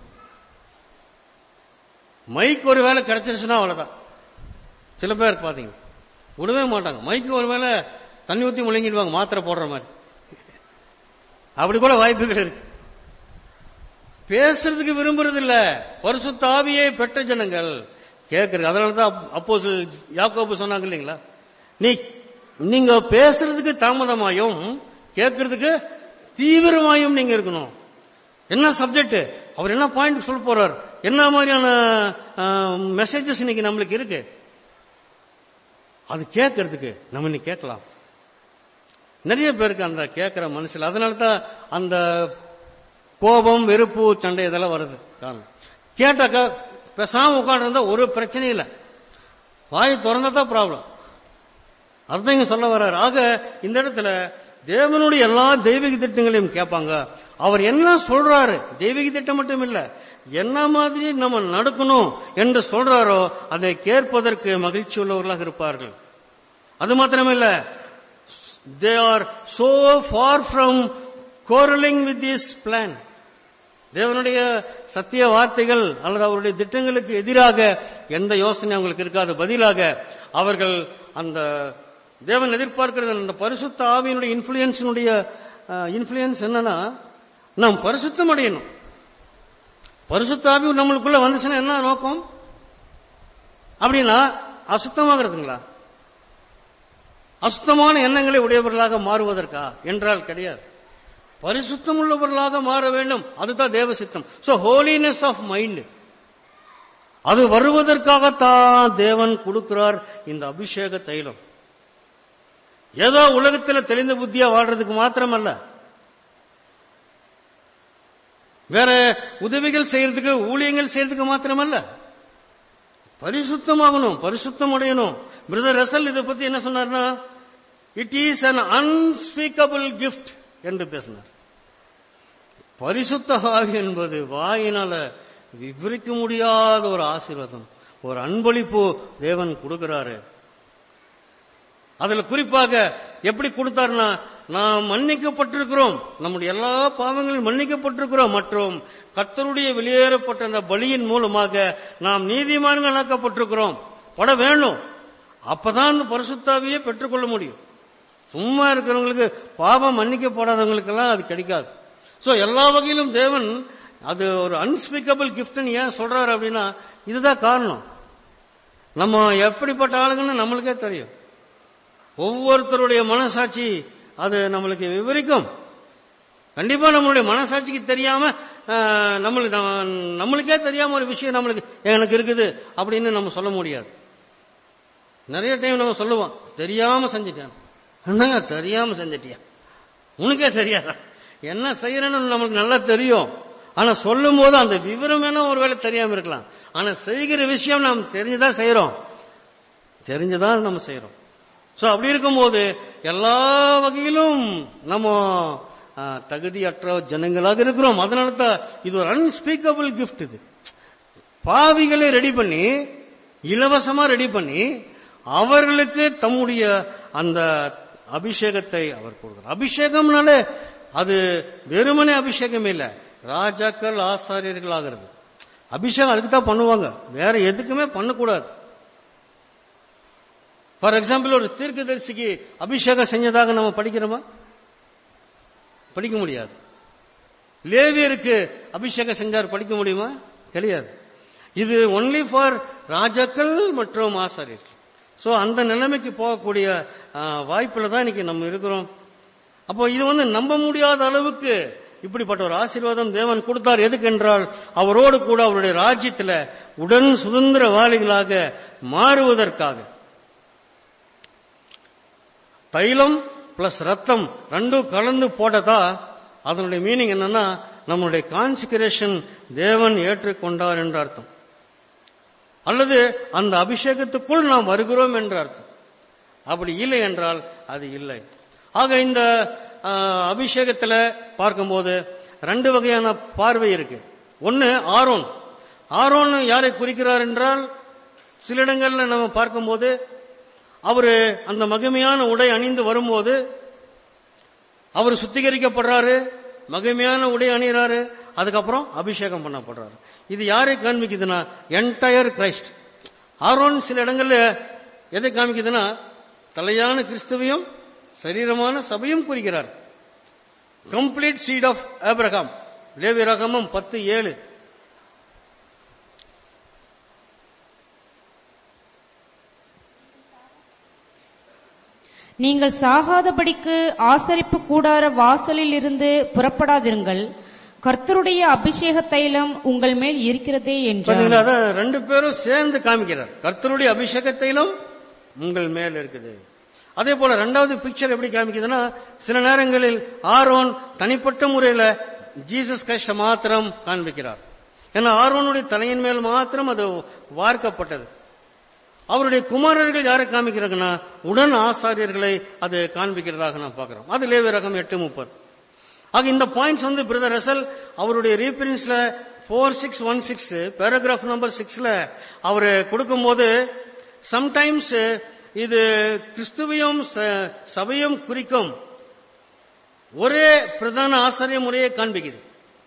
Speaker 2: மைக் ஒரு வேலை கிடைச்சிருச்சுன்னா அவ்வளவுதான் சில பேர் பாத்தீங்க விடவே மாட்டாங்க மைக்கு ஒரு வேளை தண்ணி ஊத்தி முழுங்கிடுவாங்க மாத்திரை போடுற மாதிரி அப்படி கூட வாய்ப்புகள் இருக்கு பேசுறதுக்கு விரும்புறது இல்ல பரிசுத்த ஆவியை பெற்ற ஜனங்கள் கேட்கறது அதனால தான் அப்போ யாக்கோபு சொன்னாங்க இல்லைங்களா நீ நீங்க பேசுறதுக்கு தாமதமாயும் கேட்கறதுக்கு தீவிரமாயும் நீங்க இருக்கணும் என்ன சப்ஜெக்ட் அவர் என்ன பாயிண்ட் சொல்ல போறார் என்ன மாதிரியான மெசேஜஸ் இன்னைக்கு நம்மளுக்கு இருக்கு அது கேட்கறதுக்கு நம்ம இன்னைக்கு கேட்கலாம் நிறைய பேருக்கு அந்த கேட்கிற மனசுல அதனால தான் அந்த கோபம் வெறுப்பு சண்டை இதெல்லாம் வருது காரணம் கேட்டாக்கா பேசாம உட்காந்துருந்தா ஒரு பிரச்சனையும் இல்லை வாய் திறந்தா தான் ப்ராப்ளம் அதுதான் இங்க சொல்ல வர்றாரு ஆக இந்த இடத்துல தேவனுடைய எல்லா தெய்வீக திட்டங்களையும் கேட்பாங்க அவர் என்ன சொல்றாரு தெய்வீக திட்டம் மட்டும் இல்ல என்ன மாதிரி நம்ம நடக்கணும் என்று சொல்றாரோ அதை கேட்பதற்கு மகிழ்ச்சி உள்ளவர்களாக இருப்பார்கள் அது மாத்திரமில்ல they are so far from quarrelling with this plan தேவனுடைய சத்திய வார்த்தைகள் அல்லது அவருடைய திட்டங்களுக்கு எதிராக எந்த யோசனை அவங்களுக்கு இருக்காது பதிலாக அவர்கள் அந்த தேவன் எதிர்பார்க்கிறது அந்த பரிசுத்த ஆவியினுடைய இன்ஃபுளுயன்ஸினுடைய இன்ஃபுளுயன்ஸ் என்னன்னா நாம் பரிசுத்தம் அடையணும் பரிசுத்த ஆவி நம்மளுக்குள்ள வந்துச்சுன்னா என்ன நோக்கம் அப்படின்னா அசுத்தமாகிறதுங்களா அசுத்தமான எண்ணங்களை உடையவர்களாக மாறுவதற்கா என்றால் கிடையாது பரிசுத்தம் உள்ளவர்களாக மாற வேண்டும் அதுதான் தேவ சித்தம் சோ ஹோலினஸ் ஆஃப் மைண்ட் அது வருவதற்காகத்தான் தேவன் கொடுக்கிறார் இந்த அபிஷேக தைலம் ஏதோ உலகத்தில் தெளிந்த புத்தியா வாழ்றதுக்கு மாத்திரமல்ல வேற உதவிகள் செய்யறதுக்கு ஊழியங்கள் செய்யறதுக்கு மாத்திரமல்ல பரிசுத்தமாகணும் பரிசுத்தம் அடையணும் பிரதர் ரசல் இதை பத்தி என்ன சொன்னார்னா it is an unspeakable gift என்று பேசினார் பரிசுத்த ஆவி என்பது வாயினால விவரிக்க முடியாத ஒரு ஆசீர்வாதம் ஒரு அன்பளிப்பு தேவன் கொடுக்கிறாரு அதுல குறிப்பாக எப்படி கொடுத்தாருன்னா நாம் மன்னிக்கப்பட்டிருக்கிறோம் நம்முடைய எல்லா பாவங்களும் மன்னிக்கப்பட்டிருக்கிறோம் மற்றும் கர்த்தருடைய வெளியேறப்பட்ட அந்த பலியின் மூலமாக நாம் நீதிமான்கள் ஆக்கப்பட்டிருக்கிறோம் பட வேண்டும் அப்பதான் அந்த பரிசுத்தாவியே பெற்றுக்கொள்ள முடியும் சும்மா இருக்கிறவங்களுக்கு பாவம் மன்னிக்கப்படாதவங்களுக்கெல்லாம் அது கிடைக்காது சோ எல்லா வகையிலும் தேவன் அது ஒரு அன்ஸ்பீக்கபிள் கிஃப்ட்னு ஏன் சொல்றாரு அப்படின்னா இதுதான் காரணம் நம்ம எப்படிப்பட்ட ஆளுங்கன்னு நம்மளுக்கே தெரியும் ஒவ்வொருத்தருடைய மனசாட்சி அது நம்மளுக்கு விவரிக்கும் கண்டிப்பா நம்மளுடைய மனசாட்சிக்கு தெரியாம அஹ், நம்மளுக்கு நம்ம- நம்மளுக்கே தெரியாம ஒரு விஷயம் நம்மளுக்கு எனக்கு இருக்குது அப்படின்னு நம்ம சொல்ல முடியாது நிறைய டைம் நம்ம சொல்லுவோம் தெரியாம செஞ்சுட்டேன் என்னங்க தெரியாம செஞ்சிட்டியா உனக்கே தெரியாதா என்ன செய்யறேன்னு நமக்கு நல்லா தெரியும் ஆனா சொல்லும் போது அந்த விவரம் வேணா ஒருவேளை தெரியாம இருக்கலாம் ஆனா செய்கிற விஷயம் நாம் தெரிஞ்சுதான் செய்யறோம் தெரிஞ்சுதான் நம்ம செய்யறோம் சோ அப்படி இருக்கும்போது எல்லா வகையிலும் நம்ம ஆ, தகுதியற்ற ஜனங்களாக இருக்கிறோம் அதனால தான் இது ஒரு அன்ஸ்பீக்கபிள் கிஃப்ட் இது பாவிகளை ரெடி பண்ணி இலவசமா ரெடி பண்ணி அவர்களுக்கு தம்முடைய அந்த அபிஷேகத்தை அவர் கொடுக்கிறார் அபிஷேகம்னாலே அது வெறுமனே அபிஷேகம் இல்ல ராஜாக்கள் ஆசாரியர்கள் ஆகிறது அபிஷேகம் அதுக்கு தான் பண்ணுவாங்க வேற எதுக்குமே பண்ணக்கூடாது ஃபார் எக்ஸாம்பிள் ஒரு தீர்க்கதரிசிக்கு அபிஷேகம் செஞ்சதாக நம்ம படிக்கிறோமா படிக்க முடியாது லேவியருக்கு அபிஷேகம் செஞ்சார் படிக்க முடியுமா கிடையாது இது ஒன்லி ஃபார் ராஜாக்கள் மற்றும் ஆசாரியர்கள் சோ அந்த நிலைமைக்கு போகக்கூடிய வாய்ப்புல தான் இன்னைக்கு நம்ம இருக்கிறோம் அப்போ இது வந்து நம்ப முடியாத அளவுக்கு இப்படிப்பட்ட ஒரு ஆசீர்வாதம் தேவன் கொடுத்தார் எதுக்கு என்றால் அவரோடு கூட அவருடைய ராஜ்யத்துல உடன் சுதந்திரவாளிகளாக மாறுவதற்காக தைலம் பிளஸ் ரத்தம் ரெண்டும் கலந்து போட்டதா அதனுடைய மீனிங் என்னன்னா நம்மளுடைய கான்சிகரேஷன் தேவன் ஏற்றுக்கொண்டார் என்ற அர்த்தம் அல்லது அந்த அபிஷேகத்துக்குள் நாம் வருகிறோம் என்ற அர்த்தம் அப்படி இல்லை என்றால் அது இல்லை ஆக இந்த ஆ, அபிஷேகத்துல பார்க்கும்போது ரெண்டு வகையான பார்வை இருக்கு ஒன்னு ஆரோன் ஆரோன் யாரை குறிக்கிறார் என்றால் சில இடங்கள்ல நம்ம பார்க்கும்போது அவரு அந்த மகிமையான உடை அணிந்து வரும்போது அவர் சுத்திகரிக்கப்படுறாரு மகிமையான உடை அணிகிறாரு அதுக்கப்புறம் அபிஷேகம் பண்ணப்படுறாரு இது யாரை காண்பிக்குதுன்னா என்டையர் கிரைஸ்ட் ஆரோன் சில இடங்கள்ல எதை காமிக்குதுன்னா தலையான கிறிஸ்துவையும் சரீரமான சபையும் குறிக்கிறார் கம்ப்ளீட் சீட் ஆஃப் ஆபிரகாம் லேவி ரகமம் பத்து ஏழு
Speaker 3: நீங்கள் சாகாதபடிக்கு ஆசரிப்பு கூடார வாசலில் இருந்து புறப்படாதிருங்கள் கர்த்தருடைய அபிஷேக தைலம் உங்கள் மேல் இருக்கிறதே என்றார்
Speaker 2: பாத்தீங்களா அதான் ரெண்டு பேரும் சேர்ந்து காமிக்கிறார் கர்த்தருடைய அபிஷேகத்திலும் உங்கள் மேல் இருக்குது அதே போல ரெண்டாவது பிக்சர் எப்படி காமிக்குதுன்னா சில நேரங்களில் ஆரோன் தனிப்பட்ட முறையில ஜீசஸ் கிறிஸ்ட மாத்திரம் காண்பிக்கிறார் ஏன்னா ஆரோனுடைய தலையின் மேல் மாத்திரம் அது வார்க்கப்பட்டது அவருடைய குமாரர்கள் யாரை காமிக்கிறாங்கன்னா உடன் ஆசாரியர்களை அது காண்பிக்கிறதாக நாம் பார்க்கிறோம் அது லேவி ரகம் எட்டு முப்பது ஆக இந்த பாயிண்ட்ஸ் வந்து பிரதர் ரசல் அவருடைய ரீபரன்ஸ்ல four six one six paragraph number சிக்ஸ்ல அவர் கொடுக்கும்போது சம்டைம்ஸ் இது கிறிஸ்துவையும் ச- சபையும் குறிக்கும் ஒரே பிரதான ஆசாரிய முறையை காண்பிக்குது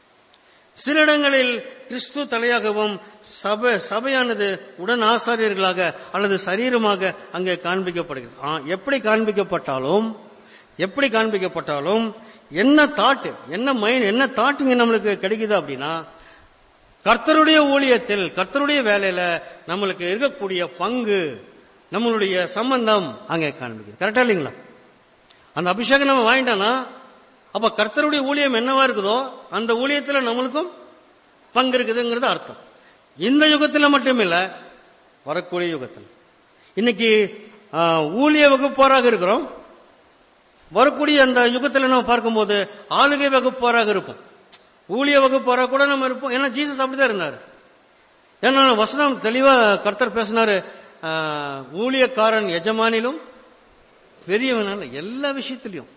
Speaker 2: சில இடங்களில் கிறிஸ்து தலையாகவும் சபை சபையானது உடன் ஆசாரியர்களாக அல்லது சரீரமாக அங்கே காண்பிக்கப்படுகிறது ஆ, எப்படி காண்பிக்கப்பட்டாலும் எப்படி காண்பிக்கப்பட்டாலும் என்ன தாட் என்ன மைண்ட் என்ன தாட் இங்க நம்மளுக்கு கிடைக்குது அப்படின்னா கர்த்தருடைய ஊழியத்தில் கர்த்தருடைய வேலையில நம்மளுக்கு இருக்கக்கூடிய பங்கு நம்மளுடைய சம்பந்தம் அங்கே காண்பிக்குது கரெக்டா இல்லைங்களா அந்த அபிஷேகம் நம்ம வாங்கிட்டோம்னா அப்ப கர்த்தருடைய ஊழியம் என்னவா இருக்குதோ அந்த ஊழியத்துல நம்மளுக்கும் பங்கு இருக்குதுங்கிறது அர்த்தம் இந்த யுகத்துல மட்டுமில்ல வரக்கூடிய யுகத்தில் இன்னைக்கு ஆ, ஊழிய வகுப்பாராக இருக்கிறோம் வரக்கூடிய அந்த யுகத்துல நம்ம பார்க்கும்போது ஆளுகை வகுப்பாராக இருப்போம் ஊழிய வகுப்பாராக கூட நம்ம இருப்போம் ஏன்னா ஜீசஸ் அப்படிதான் இருந்தாரு ஏன்னா வசனம் தெளிவா கர்த்தர் பேசினாரு ஆ, ஊழியக்காரன் எஜமானிலும் பெரியவனால எல்லா விஷயத்திலையும்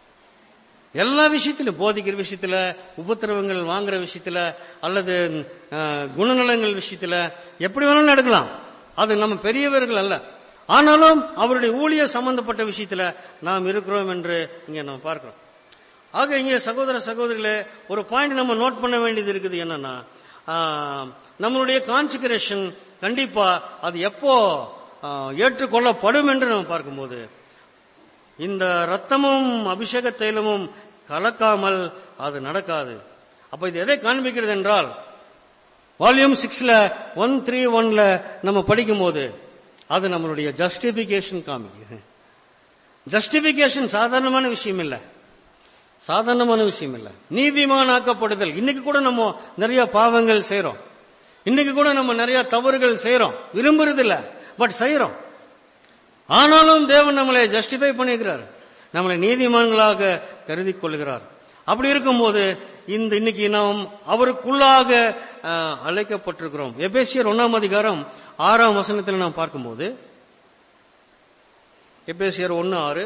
Speaker 2: எல்லா விஷயத்திலும் போதிக்கிற விஷயத்துல உபத்திரவங்கள் வாங்குற விஷயத்துல அல்லது அஹ், குணநலங்கள் விஷயத்துல எப்படி வேணாலும் நடக்கலாம் அது நம்ம பெரியவர்கள் அல்ல ஆனாலும் அவருடைய ஊழிய சம்பந்தப்பட்ட விஷயத்துல நாம் இருக்கிறோம் என்று இங்க நம்ம பார்க்கிறோம் ஆக இங்க சகோதர சகோதரிகளே ஒரு பாயிண்ட் நம்ம நோட் பண்ண வேண்டியது இருக்குது என்னன்னா ஆஹ், நம்மளுடைய கான்சிகரேஷன் கண்டிப்பா அது எப்போ ஆஹ், ஏற்றுக்கொள்ளப்படும் என்று நம்ம பார்க்கும்போது இந்த ரத்தமும் அபிஷேக தைலமும் கலக்காமல் அது நடக்காது அப்ப இது எதை காண்பிக்கிறது என்றால் வால்யூம் சிக்ஸ்ல ஒன் த்ரீ ஒன்ல நம்ம படிக்கும்போது அது நம்மளுடைய ஜஸ்டிபிகேஷன் காமிக்குது ஜஸ்டிபிகேஷன் சாதாரணமான விஷயம் இல்ல சாதாரணமான விஷயம் இல்ல நீதிமானாக்கப்படுதல் இன்னைக்கு கூட நம்ம நிறைய பாவங்கள் செய்றோம் இன்னைக்கு கூட நம்ம நிறைய தவறுகள் செய்றோம் விரும்புறது இல்ல பட் செய்றோம் ஆனாலும் தேவன் நம்மளை ஜஸ்டிஃபை பண்ணிக்கிறார் நம்மளை நீதிமான்களாக கருதி கொள்கிறார் அப்படி இருக்கும்போது இந்த இன்னைக்கு நாம் அவருக்குள்ளாக அஹ், அழைக்கப்பட்டிருக்கிறோம் எபேசியர் ஒன்னாம் அதிகாரம் ஆறாம் வசனத்தில் நாம் பார்க்கும்போது எபேசியர் ஒன்னு ஆறு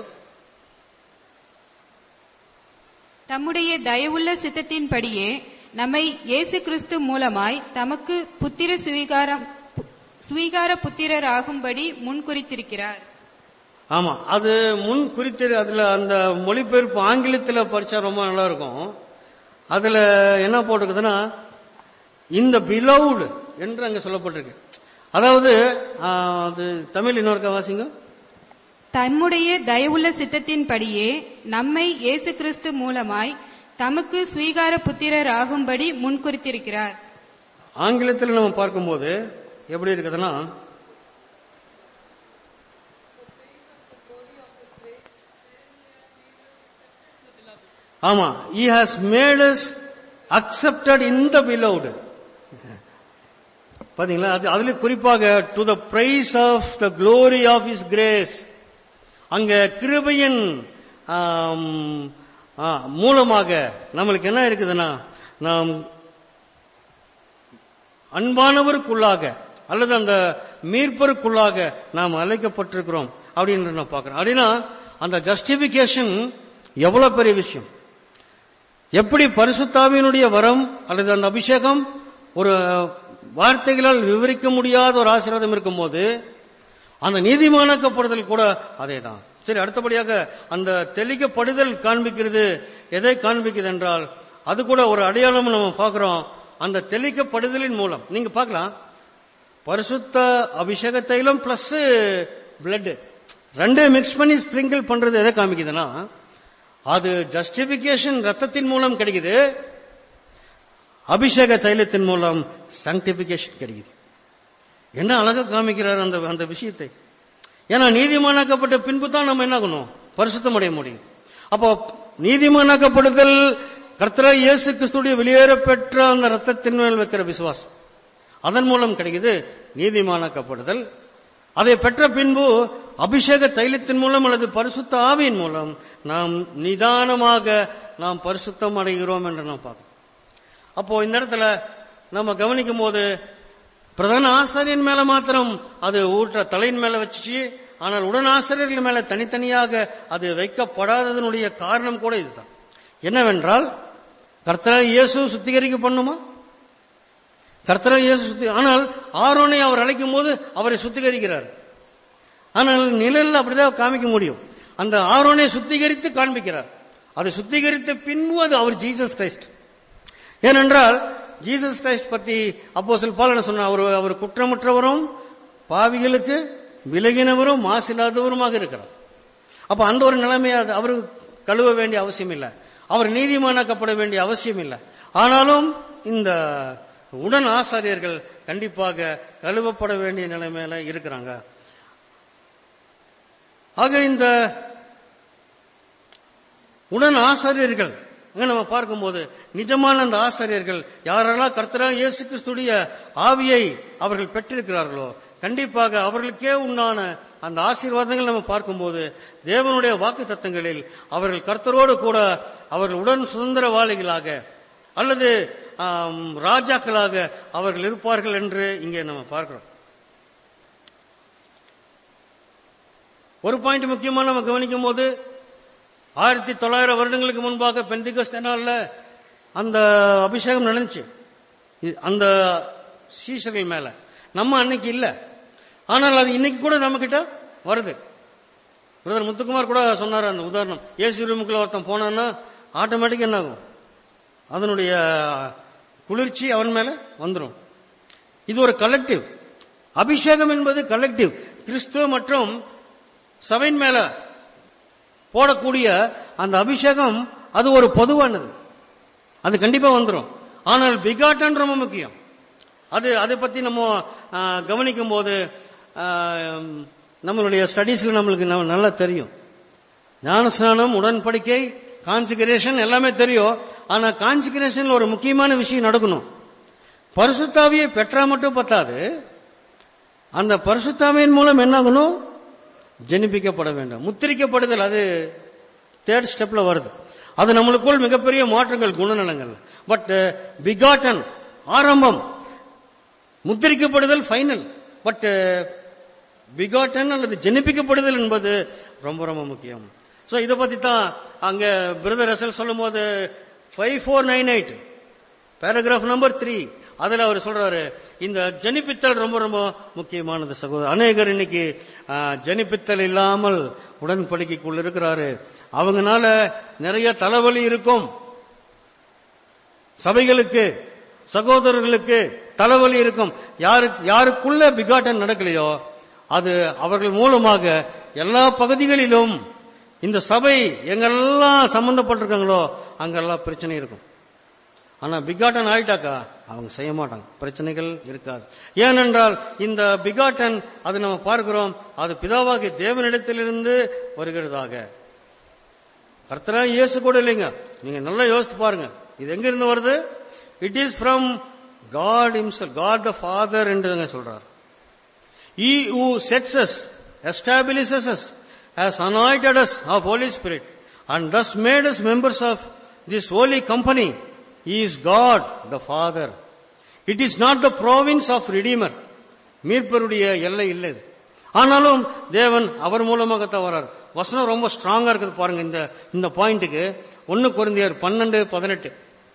Speaker 4: தம்முடைய தயவுள்ள சித்தத்தின்படியே நம்மை இயேசு கிறிஸ்து மூலமாய் தமக்கு புத்திர சுவீகாரம் சுவீகார புத்திரர் ஆகும்படி முன்குறித்திருக்கிறார்
Speaker 2: ஆமா அது முன் குறித்து அதுல அந்த மொழிபெயர்ப்பு ஆங்கிலத்துல படிச்சா ரொம்ப நல்லா இருக்கும் அதுல என்ன போட்டிருக்குதுன்னா இந்த பிலவுடு என்று அங்க சொல்லப்பட்டிருக்கு அதாவது ஆ, அது தமிழ் இன்னொருக்க வாசிங்க
Speaker 4: தம்முடைய தயவுள்ள சித்தத்தின்படியே நம்மை இயேசு கிறிஸ்து மூலமாய் தமக்கு சுவீகார புத்திரர் ஆகும்படி முன்குறித்திருக்கிறார்
Speaker 2: ஆங்கிலத்தில் நம்ம பார்க்கும்போது எப்படி இருக்குதுன்னா ஆமா he has made us accepted in the beloved பாத்தீங்களா அது அதுல குறிப்பாக to the praise of the glory of his grace அங்க கிருபையின் ஆம், ஆ, மூலமாக நம்மளுக்கு என்ன இருக்குதுன்னா நாம் அன்பானவருக்குள்ளாக அல்லது அந்த மீட்பருக்குள்ளாக நாம் அழைக்கப்பட்டிருக்கிறோம் அப்படின்னு நான் பார்க்கிறேன் அப்படின்னா அந்த ஜஸ்டிபிகேஷன் எவ்வளவு பெரிய விஷயம் எப்படி பரிசுத்தாவினுடைய வரம் அல்லது அந்த அபிஷேகம் ஒரு வார்த்தைகளால் விவரிக்க முடியாத ஒரு ஆசீர்வாதம் இருக்கும்போது அந்த நீதிமானாக்கப்படுதல் கூட அதேதான் சரி அடுத்தபடியாக அந்த தெளிக்கப்படுதல் காண்பிக்கிறது எதை காண்பிக்குது என்றால் அது கூட ஒரு அடையாளம் நம்ம பார்க்கிறோம் அந்த தெளிக்கப்படுதலின் மூலம் நீங்க பார்க்கலாம் பரிசுத்த அபிஷேகத்தையிலும் பிளஸ் பிளட் ரெண்டு மிக்ஸ் பண்ணி ஸ்பிரிங்கிள் பண்றது எதை காமிக்குதுன்னா அது ஜஸ்டிபிகேஷன் ரத்தத்தின் மூலம் கிடைக்குது அபிஷேக தைலத்தின் மூலம் சாங்டிபிகேஷன் கிடைக்குது என்ன அழகா காமிக்கிறார் அந்த அந்த விஷயத்தை ஏன்னா நீதிமானாக்கப்பட்ட பின்பு தான் நம்ம என்ன ஆகணும் பரிசுத்தம் அடைய முடியும் அப்போ நீதிமானாக்கப்படுதல் கர்த்தராய் இயேசு கிறிஸ்துடைய வெளியேற பெற்ற அந்த ரத்தத்தின் மேல் வைக்கிற விசுவாசம் அதன் மூலம் கிடைக்குது நீதிமானாக்கப்படுதல் அதை பெற்ற பின்பு அபிஷேக தைலத்தின் மூலம் அல்லது பரிசுத்த ஆவியின் மூலம் நாம் நிதானமாக நாம் பரிசுத்தம் அடைகிறோம் என்று நாம் பார்க்கிறோம் அப்போ இந்த இடத்துல நம்ம கவனிக்கும் போது பிரதான ஆசிரியன் மேல மாத்திரம் அது ஊற்ற தலையின் மேல வச்சுச்சு ஆனால் உடன் ஆசிரியர்கள் மேல தனித்தனியாக அது வைக்கப்படாததனுடைய காரணம் கூட இதுதான் என்னவென்றால் கர்த்தரா இயேசு சுத்திகரிக்க பண்ணுமா கர்த்தரா இயேசு சுத்தி ஆனால் ஆரோனை அவர் அழைக்கும் போது அவரை சுத்திகரிக்கிறார் ஆனால் நிழல் அப்படிதான் காமிக்க முடியும் அந்த ஆரோனை சுத்திகரித்து காண்பிக்கிறார் அதை சுத்திகரித்த பின்பு அது அவர் ஜீசஸ் கிரைஸ்ட் ஏனென்றால் ஜீசஸ் கிரைஸ்ட் பத்தி அப்போஸ்தலன் பவுல் என்ன சொன்னார் அவர் அவர் குற்றமற்றவரும் பாவிகளுக்கு விலகினவரும் மாசில்லாதவருமாக இருக்கிறார் அப்ப அந்த ஒரு நிலைமையை அது அவரு கழுவ வேண்டிய அவசியம் இல்லை அவர் நீதிமானாக்கப்பட வேண்டிய அவசியம் இல்லை ஆனாலும் இந்த உடன் ஆசாரியர்கள் கண்டிப்பாக கழுவப்பட வேண்டிய நிலைமையில இருக்கிறாங்க ஆக இந்த உடன் ஆசாரியர்கள் அங்க நம்ம பார்க்கும்போது நிஜமான அந்த ஆசாரியர்கள் யாரெல்லாம் கர்த்தரா இயேசு கிறிஸ்துடைய ஆவியை அவர்கள் பெற்றிருக்கிறார்களோ கண்டிப்பாக அவர்களுக்கே உண்டான அந்த ஆசீர்வாதங்கள் நம்ம பார்க்கும்போது தேவனுடைய வாக்கு தத்தங்களில் அவர்கள் கர்த்தரோடு கூட அவர்கள் உடன் சுதந்திரவாளிகளாக அல்லது ஆம், ராஜாக்களாக அவர்கள் இருப்பார்கள் என்று இங்கே நம்ம பார்க்கிறோம் ஒரு பாயிண்ட் முக்கியமா நம்ம கவனிக்கும் போது ஆயிரத்தி தொள்ளாயிரம் வருடங்களுக்கு முன்பாக பெந்திகஸ்த நாள்ல அந்த அபிஷேகம் நடந்துச்சு இ- அந்த சீசர்கள் மேல நம்ம அன்னைக்கு இல்ல ஆனால் அது இன்னைக்கு கூட நம்ம கிட்ட வருது பிரதர் முத்துக்குமார் கூட சொன்னார் அந்த உதாரணம் ஏசி ரூமுக்குள்ள ஒருத்தன் போனான்னா ஆட்டோமேட்டிக் என்ன ஆகும் அதனுடைய குளிர்ச்சி அவன் மேல வந்துடும் இது ஒரு கலெக்டிவ் அபிஷேகம் என்பது கலெக்டிவ் கிறிஸ்துவ மற்றும் சபையின் மேல போடக்கூடிய அந்த அபிஷேகம் அது ஒரு பொதுவானது அது கண்டிப்பா வந்துடும் ஆனால் பிகாட்டன் ரொம்ப முக்கியம் அது அதை பத்தி நம்ம ஆ, கவனிக்கும் போது ஆ, நம்மளுடைய ஸ்டடீஸ்ல நம்மளுக்கு ந- நல்லா தெரியும் ஞானஸ்நானம் உடன்படிக்கை கான்சிகரேஷன் எல்லாமே தெரியும் ஆனா கான்சிகரேஷன்ல ஒரு முக்கியமான விஷயம் நடக்கணும் பரிசுத்தாவியை பெற்றா மட்டும் பத்தாது அந்த பரிசுத்தாவியின் மூலம் என்ன ஆகணும் ஜெனிப்பிக்கப்பட வேண்டும் முத்திரிக்கப்படுதல் அது தேர்ட் ஸ்டெப்ல வருது அது நம்மளுக்குள் மிகப்பெரிய மாற்றங்கள் குணநலங்கள் பட் பிகாட்டன் ஆரம்பம் முத்திரிக்கப்படுதல் ஃபைனல் பட் பிகாட்டன் அல்லது ஜெனிப்பிக்கப்படுதல் என்பது ரொம்ப ரொம்ப முக்கியம் சோ இதை பத்தி தான் அங்க பிரதர் ரசல் சொல்லும் போது five four nine eight paragraph number three அதுல அவர் சொல்றாரு இந்த ஜனிப்பித்தல் ரொம்ப ரொம்ப முக்கியமானது சகோதரர் அநேகர் இன்னைக்கு ஆ, ஜனிப்பித்தல் இல்லாமல் உடன்படிக்கைக்குள் இருக்கிறாரு அவங்கனால நிறைய தலைவலி இருக்கும் சபைகளுக்கு சகோதரர்களுக்கு தலைவலி இருக்கும் யாரு யாருக்குள்ள பிகாட்டன் நடக்கலையோ அது அவர்கள் மூலமாக எல்லா பகுதிகளிலும் இந்த சபை எங்கெல்லாம் சம்பந்தப்பட்டிருக்காங்களோ அங்கெல்லாம் பிரச்சனை இருக்கும் ஆனா பிகாட்டன் ஆயிட்டாக்கா அவங்க செய்ய மாட்டாங்க பிரச்சனைகள் இருக்காது ஏனென்றால் இந்த பிகாட்டன் அது நம்ம பார்க்கிறோம் அது பிதாவாகிய தேவனிடத்திலிருந்து வருகிறதாக கர்த்தரா இயேசு கூட இல்லைங்க நீங்க நல்லா யோசித்து பாருங்க இது எங்க இருந்து வருது it is from God himself God the father என்று சொல்றார் He who sets us, establishes us, has anointed us of Holy Spirit, and thus made us members of this holy company. He is God, the Father. It is not the province of Redeemer. மீட்பருடைய எல்லை இல்லை இது. ஆனாலும் தேவன் அவர் மூலமாகத்தான் வர்றார் வசனம் ரொம்ப ஸ்ட்ராங்கா இருக்குது பாருங்க இந்த இந்த பாயிண்ட்டுக்கு ஒன்னு குருந்தியர் பன்னெண்டு பதினெட்டு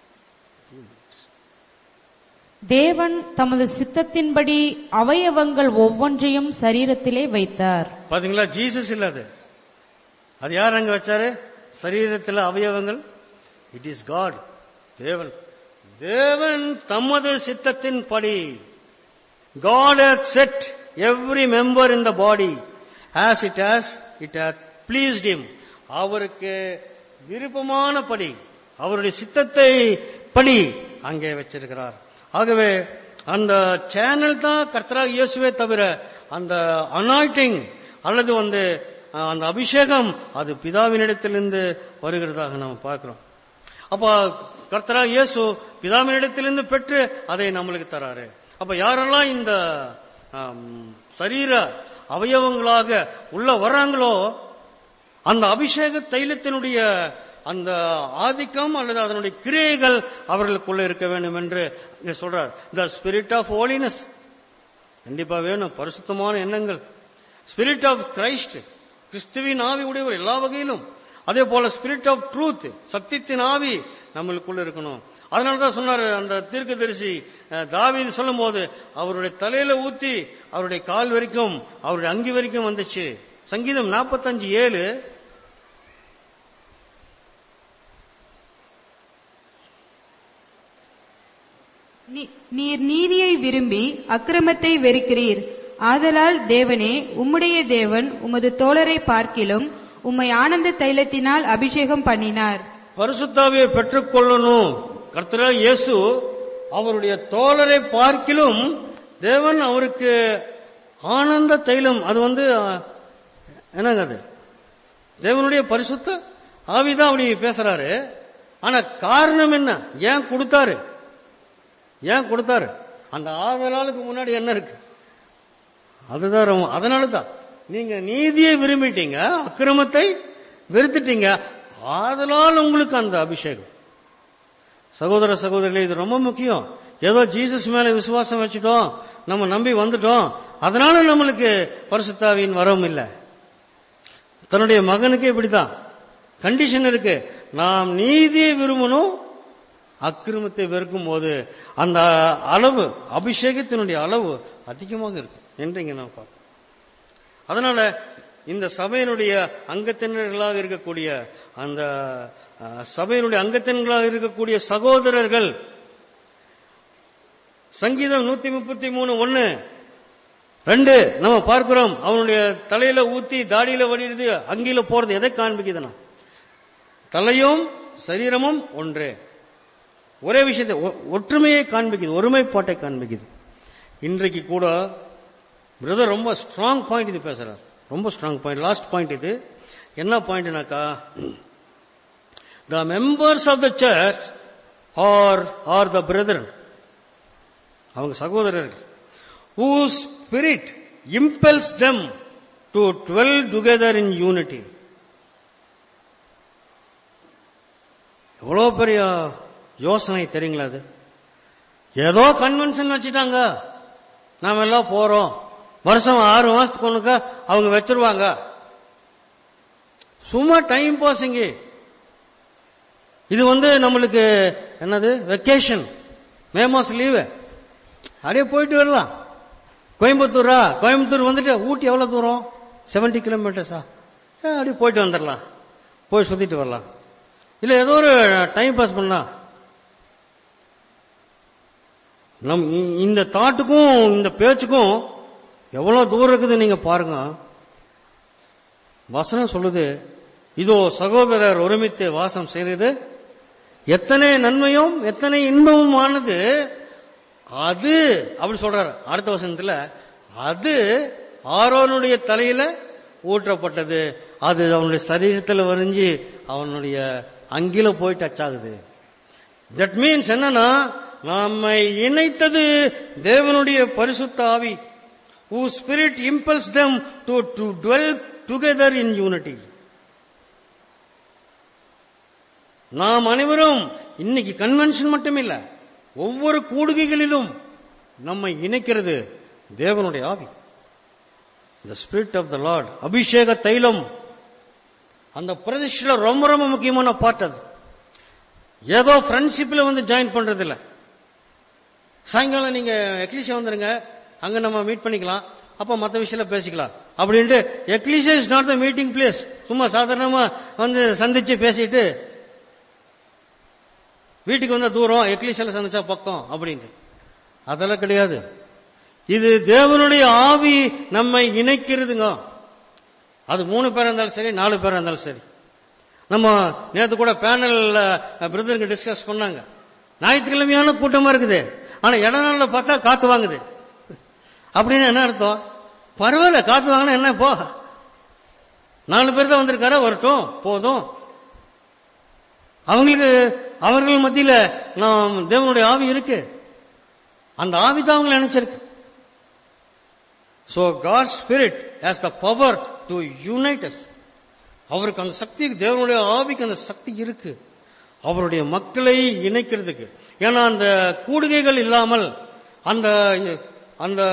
Speaker 3: தேவன் தமது சித்தத்தின்படி அவயவங்கள் ஒவ்வொன்றையும் சரீரத்திலே வைத்தார்
Speaker 2: பாத்தீங்களா ஜீசஸ் இல்ல அது அது யார் அங்க வச்சாரு சரீரத்தில் அவயவங்கள் இட் இஸ் காட் தேவன் தேவன் தமது சித்தத்தின்படி God hath set every member in the body as it has it hath pleased him அவருக்கு விருப்பமானபடி அவருடைய சித்தத்தை படி அங்கே வச்சிருக்கிறார் ஆகவே அந்த சேனல் தான் கர்த்தராக இயேசுவே தவிர அந்த அனாய்டிங் அல்லது வந்து அஹ், அந்த அபிஷேகம் அது பிதாவினிடத்திலிருந்து வருகிறதாக நாம் பார்க்கிறோம் அப்ப கர்த்தரா இயேசு பிதாவினிடத்திலிருந்து பெற்று அதை நம்மளுக்கு தராரு அப்ப யாரெல்லாம் இந்த ஆம், சரீர அவயவங்களாக உள்ள வர்றாங்களோ அந்த அபிஷேக தைலத்தினுடைய அந்த ஆதிக்கம் அல்லது அதனுடைய கிரியைகள் அவர்களுக்குள்ள இருக்க வேண்டும் என்று இங்க சொல்றார் த ஸ்பிரிட் ஆஃப் ஹோலினஸ் கண்டிப்பா வேணும் பரிசுத்தமான எண்ணங்கள் ஸ்பிரிட் ஆஃப் கிரைஸ்ட் கிறிஸ்துவின் ஆவி உடையவர் எல்லா வகையிலும் அதே போல ஸ்பிரிட் ஆஃப் ட்ரூத் சத்தியத்தின் ஆவி நம்மளுக்குள்ள இருக்கணும் அதனால தான் சொன்னாரு அந்த தீர்க்கதரிசி அஹ், தாவீது சொல்லும்போது அவருடைய தலையில ஊத்தி அவருடைய கால் வரைக்கும் அவருடைய அங்கி வரைக்கும் வந்துச்சு சங்கீதம் 45 ஏழு
Speaker 4: நீ- நீர் நீதியை விரும்பி அக்கிரமத்தை வெறுக்கிறீர் ஆதலால் தேவனே உம்முடைய தேவன் உமது தோழரை பார்க்கிலும் உம்மை ஆனந்த தைலத்தினால் அபிஷேகம் பண்ணினார்
Speaker 2: பரிசுத்தாவியை பெற்றுக்கொள்ளணும் கர்த்தரா இயேசு அவருடைய தோழரை பார்க்கிலும் தேவன் அவருக்கு ஆனந்த தைலம் அது வந்து அஹ், என்னங்க அது தேவனுடைய பரிசுத்த ஆவிதான் அப்படி பேசுறாரு ஆனா காரணம் என்ன ஏன் கொடுத்தாரு ஏன் கொடுத்தாரு அந்த ஆதலாளுக்கு முன்னாடி என்ன இருக்கு அதுதான் ரொம்ப அதனால தான் நீங்க நீதியை விரும்பிட்டீங்க அக்கிரமத்தை வெறுத்துட்டீங்க ஆதலால் உங்களுக்கு அந்த அபிஷேகம் சகோதர சகோதரிகளே இது ரொம்ப முக்கியம் ஏதோ ஜீசஸ் மேல விசுவாசம் வச்சுட்டோம் நம்ம நம்பி வந்துட்டோம் அதனால நம்மளுக்கு பரிசுத்தாவின் வரம் இல்லை தன்னுடைய மகனுக்கு இப்படித்தான் கண்டிஷன் இருக்கு நாம் நீதியை விரும்பணும் அக்கிரமத்தை வெறுக்கும் போது அந்த அளவு அபிஷேகத்தினுடைய அளவு அதிகமாக இருக்கு என்று இங்க நான் பார்க்கிறோம் அதனால இந்த சபையினுடைய அங்கத்தினர்களாக இருக்கக்கூடிய அந்த அஹ், சபையினுடைய அங்கத்தினர்களாக இருக்கக்கூடிய சகோதரர்கள் சங்கீதம் நூத்தி முப்பத்தி மூணு ஒன்னு ரெண்டு நம்ம பார்க்கிறோம் அவனுடைய தலையில ஊத்தி தாடியில வடிடுது அங்கில போறது எதை காண்பிக்குதுன்னா தலையும் சரீரமும் ஒன்றே ஒரே விஷயத்தை ஒ- ஒற்றுமையை காண்பிக்குது ஒருமைப்பாட்டை காண்பிக்குது இன்றைக்கு கூட பிரதர் ரொம்ப ஸ்ட்ராங் பாயிண்ட் இது பேசுறார் ரொம்ப ஸ்ட்ராங் பாயிண்ட் லாஸ்ட் பாயிண்ட் இது என்ன பாயிண்ட்னாக்கா the members of the church are are the brother அவங்க சகோதரர்கள் who spirit impels them to dwell together in unity எவ்வளவு பெரிய யோசனை தெரியுங்களா அது ஏதோ கன்வென்ஷன் வச்சுட்டாங்க நாம எல்லாம் போறோம் வருஷம் ஆறு மாசத்துக்கு ஒண்ணுக்க அவங்க வச்சிருவாங்க சும்மா டைம் பாசிங்க இது வந்து நம்மளுக்கு என்னது வெக்கேஷன் மே மாசம் லீவு அப்படியே போயிட்டு வரலாம் கோயம்புத்தூரா கோயம்புத்தூர் வந்துட்டு ஊட்டி எவ்வளவு தூரம் 70 கிலோமீட்டர்ஸா சரி அப்படியே போயிட்டு வந்துடலாம் போய் சுத்திட்டு வரலாம் இல்ல ஏதோ ஒரு டைம் பாஸ் பண்ணா நம் இ- இந்த தாட்டுக்கும் இந்த பேச்சுக்கும் எவ்வளவு தூரம் இருக்குது நீங்க பாருங்க வசனம் சொல்லுது இதோ சகோதரர் ஒருமித்து வாசம் செய்கிறது எத்தனை நன்மையும் எத்தனை இன்பமும் ஆனது அது அப்படி சொல்றாரு அடுத்த வசனத்துல அது ஆரோனுடைய தலையில ஊற்றப்பட்டது அது அவனுடைய சரீரத்தில் வரைஞ்சி அவனுடைய அங்கில போய் டச் ஆகுது தட் மீன்ஸ் என்னன்னா நம்மை இணைத்தது தேவனுடைய பரிசுத்த ஆவி who spirit impels them to to dwell together in unity நாம் அனைவரும் இன்னைக்கு கன்வென்ஷன் மட்டும் இல்ல ஒவ்வொரு கூடுகைகளிலும் நம்மை இணைக்கிறது தேவனுடைய ஆவி the spirit of the lord அபிஷேக தைலம் அந்த பிரதிஷ்டில ரொம்ப ரொம்ப முக்கியமான பார்ட் அது ஏதோ ஃப்ரெண்ட்ஷிப்ல வந்து ஜாயின் பண்றது இல்ல சாயங்காலம் நீங்க எக்லிஷா வந்துருங்க அங்க நம்ம மீட் பண்ணிக்கலாம் அப்ப மத்த விஷயத்துல பேசிக்கலாம் அப்படின்ட்டு ecclesia is not the meeting place சும்மா சாதாரணமா வந்து சந்திச்சு பேசிட்டு வீட்டுக்கு வந்தா தூரம் எக்லிஷால சந்திச்சா பக்கம் அப்படின்ட்டு அதெல்லாம் கிடையாது இது தேவனுடைய ஆவி நம்மை இணைக்கிறதுங்க அது மூணு பேர் இருந்தாலும் சரி நாலு பேர் இருந்தாலும் சரி நம்ம நேத்து கூட பேனல்ல பிரதருங்க டிஸ்கஸ் பண்ணாங்க ஞாயிற்றுக்கிழமையான கூட்டமா இருக்குது ஆனா இட நாள்ல பார்த்தா காத்து வாங்குது அப்படின்னு என்ன அர்த்தம் பரவாயில்ல காத்து வாங்கினா என்ன போ நாலு பேர் தான் வந்திருக்காரா வரட்டும் போதும் அவங்களுக்கு அவர்கள் மத்தியில நாம் தேவனுடைய ஆவி இருக்கு அந்த ஆவி தான் அவங்களை நினைச்சிருக்கு so God spirit has the power to unite us அவருக்கு அந்த சக்தி தேவனுடைய ஆவிக்கு அந்த சக்தி இருக்கு அவருடைய மக்களை இணைக்கிறதுக்கு ஏன்னா அந்த கூடுகைகள் இல்லாமல் அந்த அந்த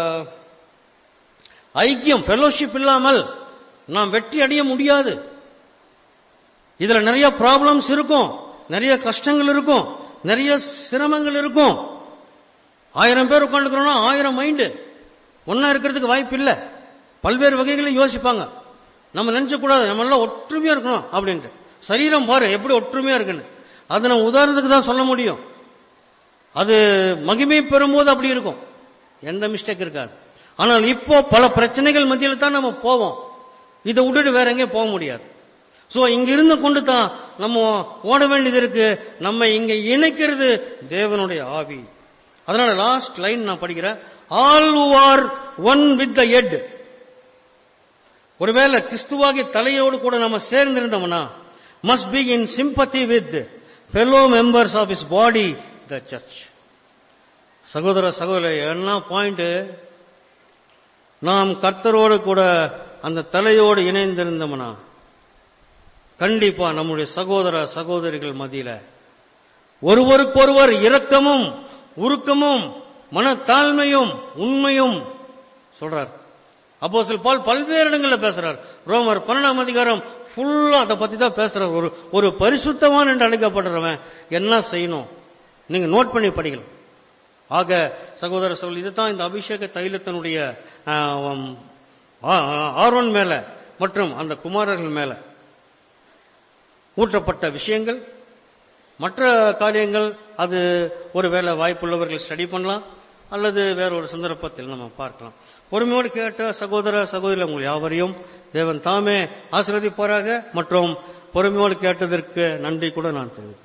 Speaker 2: ஐக்கியம் ஃபெலோஷிப் இல்லாமல் நாம் வெற்றி அடைய முடியாது இதுல நிறைய ப்ராப்ளம்ஸ் இருக்கும் நிறைய கஷ்டங்கள் இருக்கும் நிறைய சிரமங்கள் இருக்கும் ஆயிரம் பேர் உட்காந்துக்கிறோம்னா ஆயிரம் மைண்டு ஒன்னா இருக்கிறதுக்கு வாய்ப்பு இல்லை பல்வேறு வகைகளில் யோசிப்பாங்க நம்ம நினைச்ச கூடாது நம்ம எல்லாம் ஒற்றுமையா இருக்கணும் அப்படின்ட்டு சரீரம் பாரு எப்படி ஒற்றுமையா இருக்குன்னு அது நம்ம உதாரணத்துக்கு தான் சொல்ல முடியும் அது மகிமை பெறும்போது அப்படி இருக்கும் எந்த மிஸ்டேக் இருக்காது ஆனால் இப்போ பல பிரச்சனைகள் மத்தியில் தான் நம்ம போவோம் இதை விட்டுட்டு வேற எங்கேயும் போக முடியாது சோ இங்க இருந்து கொண்டு தான் நம்ம ஓட வேண்டியது இருக்கு நம்ம இங்க இணைக்கிறது தேவனுடைய ஆவி அதனால லாஸ்ட் லைன் நான் படிக்கிறேன் all who are one with the head ஒருவேளை கிறிஸ்துவாகி தலையோடு கூட நம்ம சேர்ந்திருந்தோம்னா must be in sympathy with fellow members of his body the church சகோதர சகோதரி என்ன பாயிண்ட் நாம் கர்த்தரோடு கூட அந்த தலையோடு இணைந்திருந்தோம்னா கண்டிப்பா நம்முடைய சகோதர சகோதரிகள் மத்தியில ஒருவருக்கொருவர் இரக்கமும் உருக்கமும் மனத்தாழ்மையும் உண்மையும் சொல்றார் அப்போஸ்தலர் பால் பல்வேறு இடங்கள்ல பேசுறார் ரோமர் பன்னெண்டாம் அதிகாரம் ஃபுல்லா அதை பத்தி தான் பேசுறார் ஒரு ஒரு பரிசுத்தவான் என்று அழைக்கப்படுறவன் என்ன செய்யணும் நீங்க நோட் பண்ணி படிக்கலாம் ஆக சகோதர சகோதரி இதுதான் இந்த அபிஷேக தைலத்தினுடைய ஆம், ஆ- ஆ- ஆரோன் மேல மற்றும் அந்த குமாரர்கள் மேல ஊற்றப்பட்ட விஷயங்கள் மற்ற காரியங்கள் அது ஒருவேளை வாய்ப்புள்ளவர்கள் ஸ்டடி பண்ணலாம் அல்லது வேற ஒரு சந்தர்ப்பத்தில் நம்ம பார்க்கலாம் பொறுமையோடு கேட்ட சகோதர சகோதரி உங்கள் யாவரையும் தேவன் தாமே ஆசீர்வதிப்பாராக மற்றும் பொறுமையோடு கேட்டதற்கு நன்றி கூட நான் தெரிவித்தேன்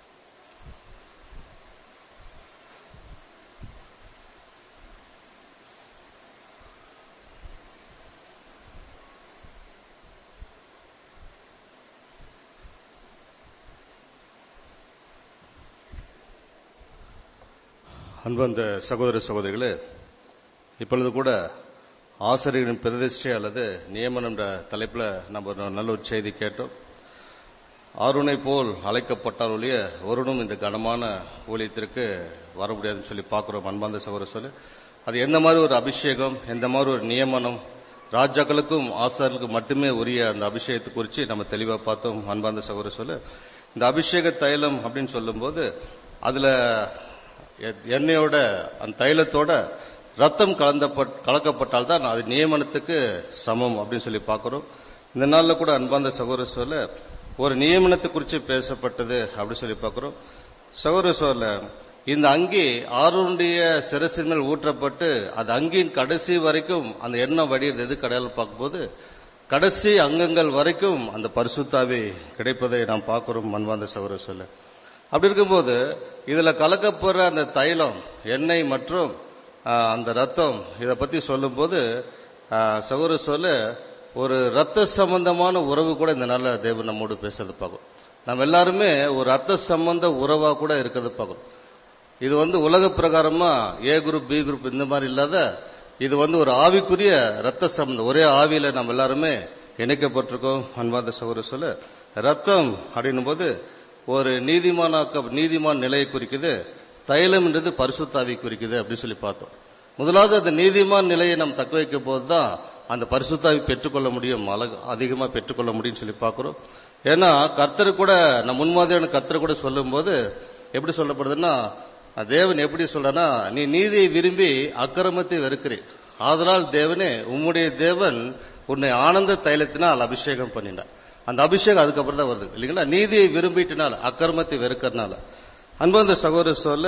Speaker 1: அன்பந்த சகோதர சகோதரிகளே இப்பொழுது கூட ஆசிரியரின் பிரதிஷ்டை அல்லது நியமனம் என்ற தலைப்பில் நம்ம ஒரு நல்ல ஒரு செய்தி கேட்டோம் ஆருணை போல் அழைக்கப்பட்டால் ஒழிய ஒருவனும் இந்த கனமான ஊழியத்திற்கு வர முடியாதுன்னு சொல்லி பார்க்கிறோம் அன்பாந்த சகோதர சொல்லி அது எந்த மாதிரி ஒரு அபிஷேகம் எந்த மாதிரி ஒரு நியமனம் ராஜாக்களுக்கும் ஆசாரியர்களுக்கும் மட்டுமே உரிய அந்த அபிஷேகத்தை குறித்து நம்ம தெளிவா பார்த்தோம் அன்பாந்த சகோதர சொல்லு இந்த அபிஷேக தைலம் அப்படின்னு சொல்லும்போது அதுல எ- எண்ணெயோட அந்த தைலத்தோட ரத்தம் கலந்த கலக்கப்பட்டால் தான் அது நியமனத்துக்கு சமம் அப்படின்னு சொல்லி பார்க்கிறோம் இந்த நாள்ல கூட அன்பாந்த சகோதர சொல்ல ஒரு நியமனத்தை குறித்து பேசப்பட்டது அப்படி சொல்லி பார்க்கிறோம் சகோதர சொல்ல இந்த அங்கி ஆறுடைய சிரசின் மேல் ஊற்றப்பட்டு அது அங்கியின் கடைசி வரைக்கும் அந்த எண்ணெய் வடிகிறது எது கடையில் பார்க்கும்போது கடைசி அங்கங்கள் வரைக்கும் அந்த பரிசுத்தாவி கிடைப்பதை நாம் பார்க்கிறோம் மண்வாந்த சகோதர சொல்ல அப்படி இருக்கும்போது இதுல கலக்கப்படுற அந்த தைலம் எண்ணெய் மற்றும் ஆஹ், அந்த ரத்தம் இத பத்தி சொல்லும்போது ஆஹ், சகோதர சொல்ல ஒரு ரத்த சம்பந்தமான உறவு கூட இந்த நல்ல தேவன் நம்மோடு பேசுறது பார்க்கும் நம்ம எல்லாருமே ஒரு ரத்த சம்பந்த உறவா கூட இருக்கிறது பார்க்கணும் இது வந்து உலக பிரகாரமா ஏ குரூப் பி குரூப் இந்த மாதிரி இல்லாத இது வந்து ஒரு ஆவிக்குரிய ரத்த சம்பந்தம் ஒரே ஆவியில நம்ம எல்லாருமே இணைக்கப்பட்டிருக்கோம் அன்பாந்த சகோதர சொல்ல ரத்தம் அப்படின்னும் போது ஒரு நீதிமானாக்க நீதிமான் நிலையை குறிக்குது தைலம் என்றது பரிசுத்தாவி குறிக்குது அப்படின்னு சொல்லி பார்த்தோம் முதலாவது அந்த நீதிமான் நிலையை நாம் தக்க வைக்கும் போதுதான் அந்த பரிசுத்தாவி பெற்றுக்கொள்ள முடியும் அழகு அதிகமா பெற்றுக்கொள்ள முடியும்னு சொல்லி பார்க்கிறோம் ஏன்னா கர்த்தர் கூட நம் முன்மாதிரியான கர்த்தர் கூட சொல்லும்போது எப்படி சொல்லப்படுதுன்னா தேவன் எப்படி சொல்றனா நீ நீதியை விரும்பி அக்கிரமத்தை வெறுக்கிறேன் ஆதலால் தேவனே உம்முடைய தேவன் உன்னை ஆனந்த தைலத்தினால் அபிஷேகம் பண்ணினார் அந்த அபிஷேகம் அதுக்கப்புறம் தான் வருது இல்லைங்களா நீதியை விரும்பிட்டனால அக்கிரமத்தை வெறுக்கிறனால அன்பந்த சகோதர சொல்ல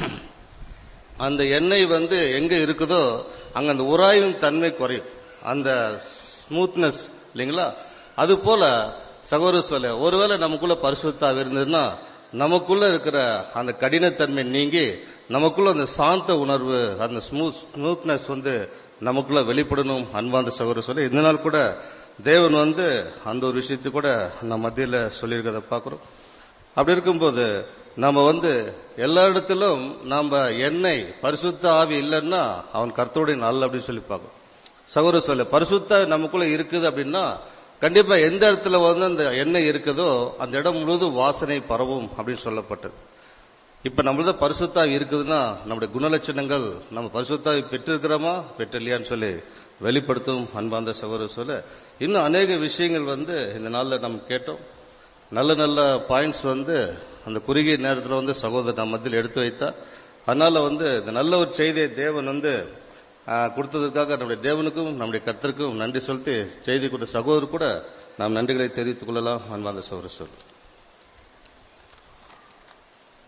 Speaker 1: அந்த எண்ணெய் வந்து எங்க இருக்குதோ அங்க அந்த உராய்வின் தன்மை குறையும் அந்த ஸ்மூத்னஸ் இல்லைங்களா அது போல சகோதர சொல்ல ஒருவேளை நமக்குள்ள பரிசுத்தாவி இருந்ததுன்னா நமக்குள்ள இருக்கிற அந்த கடினத்தன்மை நீங்கி நமக்குள்ள அந்த சாந்த உணர்வு அந்த ஸ்மூத் ஸ்மூத்னஸ் வந்து நமக்குள்ள வெளிப்படணும் அன்பாந்த சகோதர சொல்ல இந்த நாள் கூட தேவன் வந்து அந்த ஒரு விஷயத்தை கூட நம்ம மத்தியில சொல்லியிருக்கிறத பார்க்கிறோம் அப்படி இருக்கும்போது நம்ம வந்து எல்லா இடத்திலும் நாம எண்ணெய் பரிசுத்த ஆவி இல்லைன்னா அவன் கர்த்தருடைய நாள் அப்படின்னு சொல்லி பார்க்கணும் சகோதர சொல்ல பரிசுத்த நமக்குள்ள இருக்குது அப்படின்னா கண்டிப்பா எந்த இடத்துல வந்து அந்த எண்ணெய் இருக்குதோ அந்த இடம் முழுவதும் வாசனை பரவும் அப்படின்னு சொல்லப்பட்டது இப்ப நம்மளது பரிசுத்தாவி இருக்குதுன்னா நம்முடைய குணலட்சணங்கள் நம்ம பரிசுத்தாவி பெற்றிருக்கிறோமா பெற்றில்லையான்னு சொல்லி வெளிப்படுத்தும் அன்பார்ந்த சகோதர சொல்ல இன்னும் அநேக விஷயங்கள் வந்து இந்த நாள்ல நம்ம கேட்டோம் நல்ல நல்ல பாயிண்ட்ஸ் வந்து அந்த குறுகிய நேரத்தில் வந்து சகோதரர் நம்ம மத்தியில் எடுத்து வைத்தா அதனால வந்து இந்த நல்ல ஒரு செய்தியை தேவன் வந்து ஆஹ், கொடுத்ததற்காக நம்முடைய தேவனுக்கும் நம்முடைய கர்த்தருக்கும் நன்றி சொல்லிட்டு செய்தி கொடுத்த சகோதரர் கூட நாம் நன்றிகளை தெரிவித்துக் கொள்ளலாம் அன்பார்ந்த சகோதர சொல்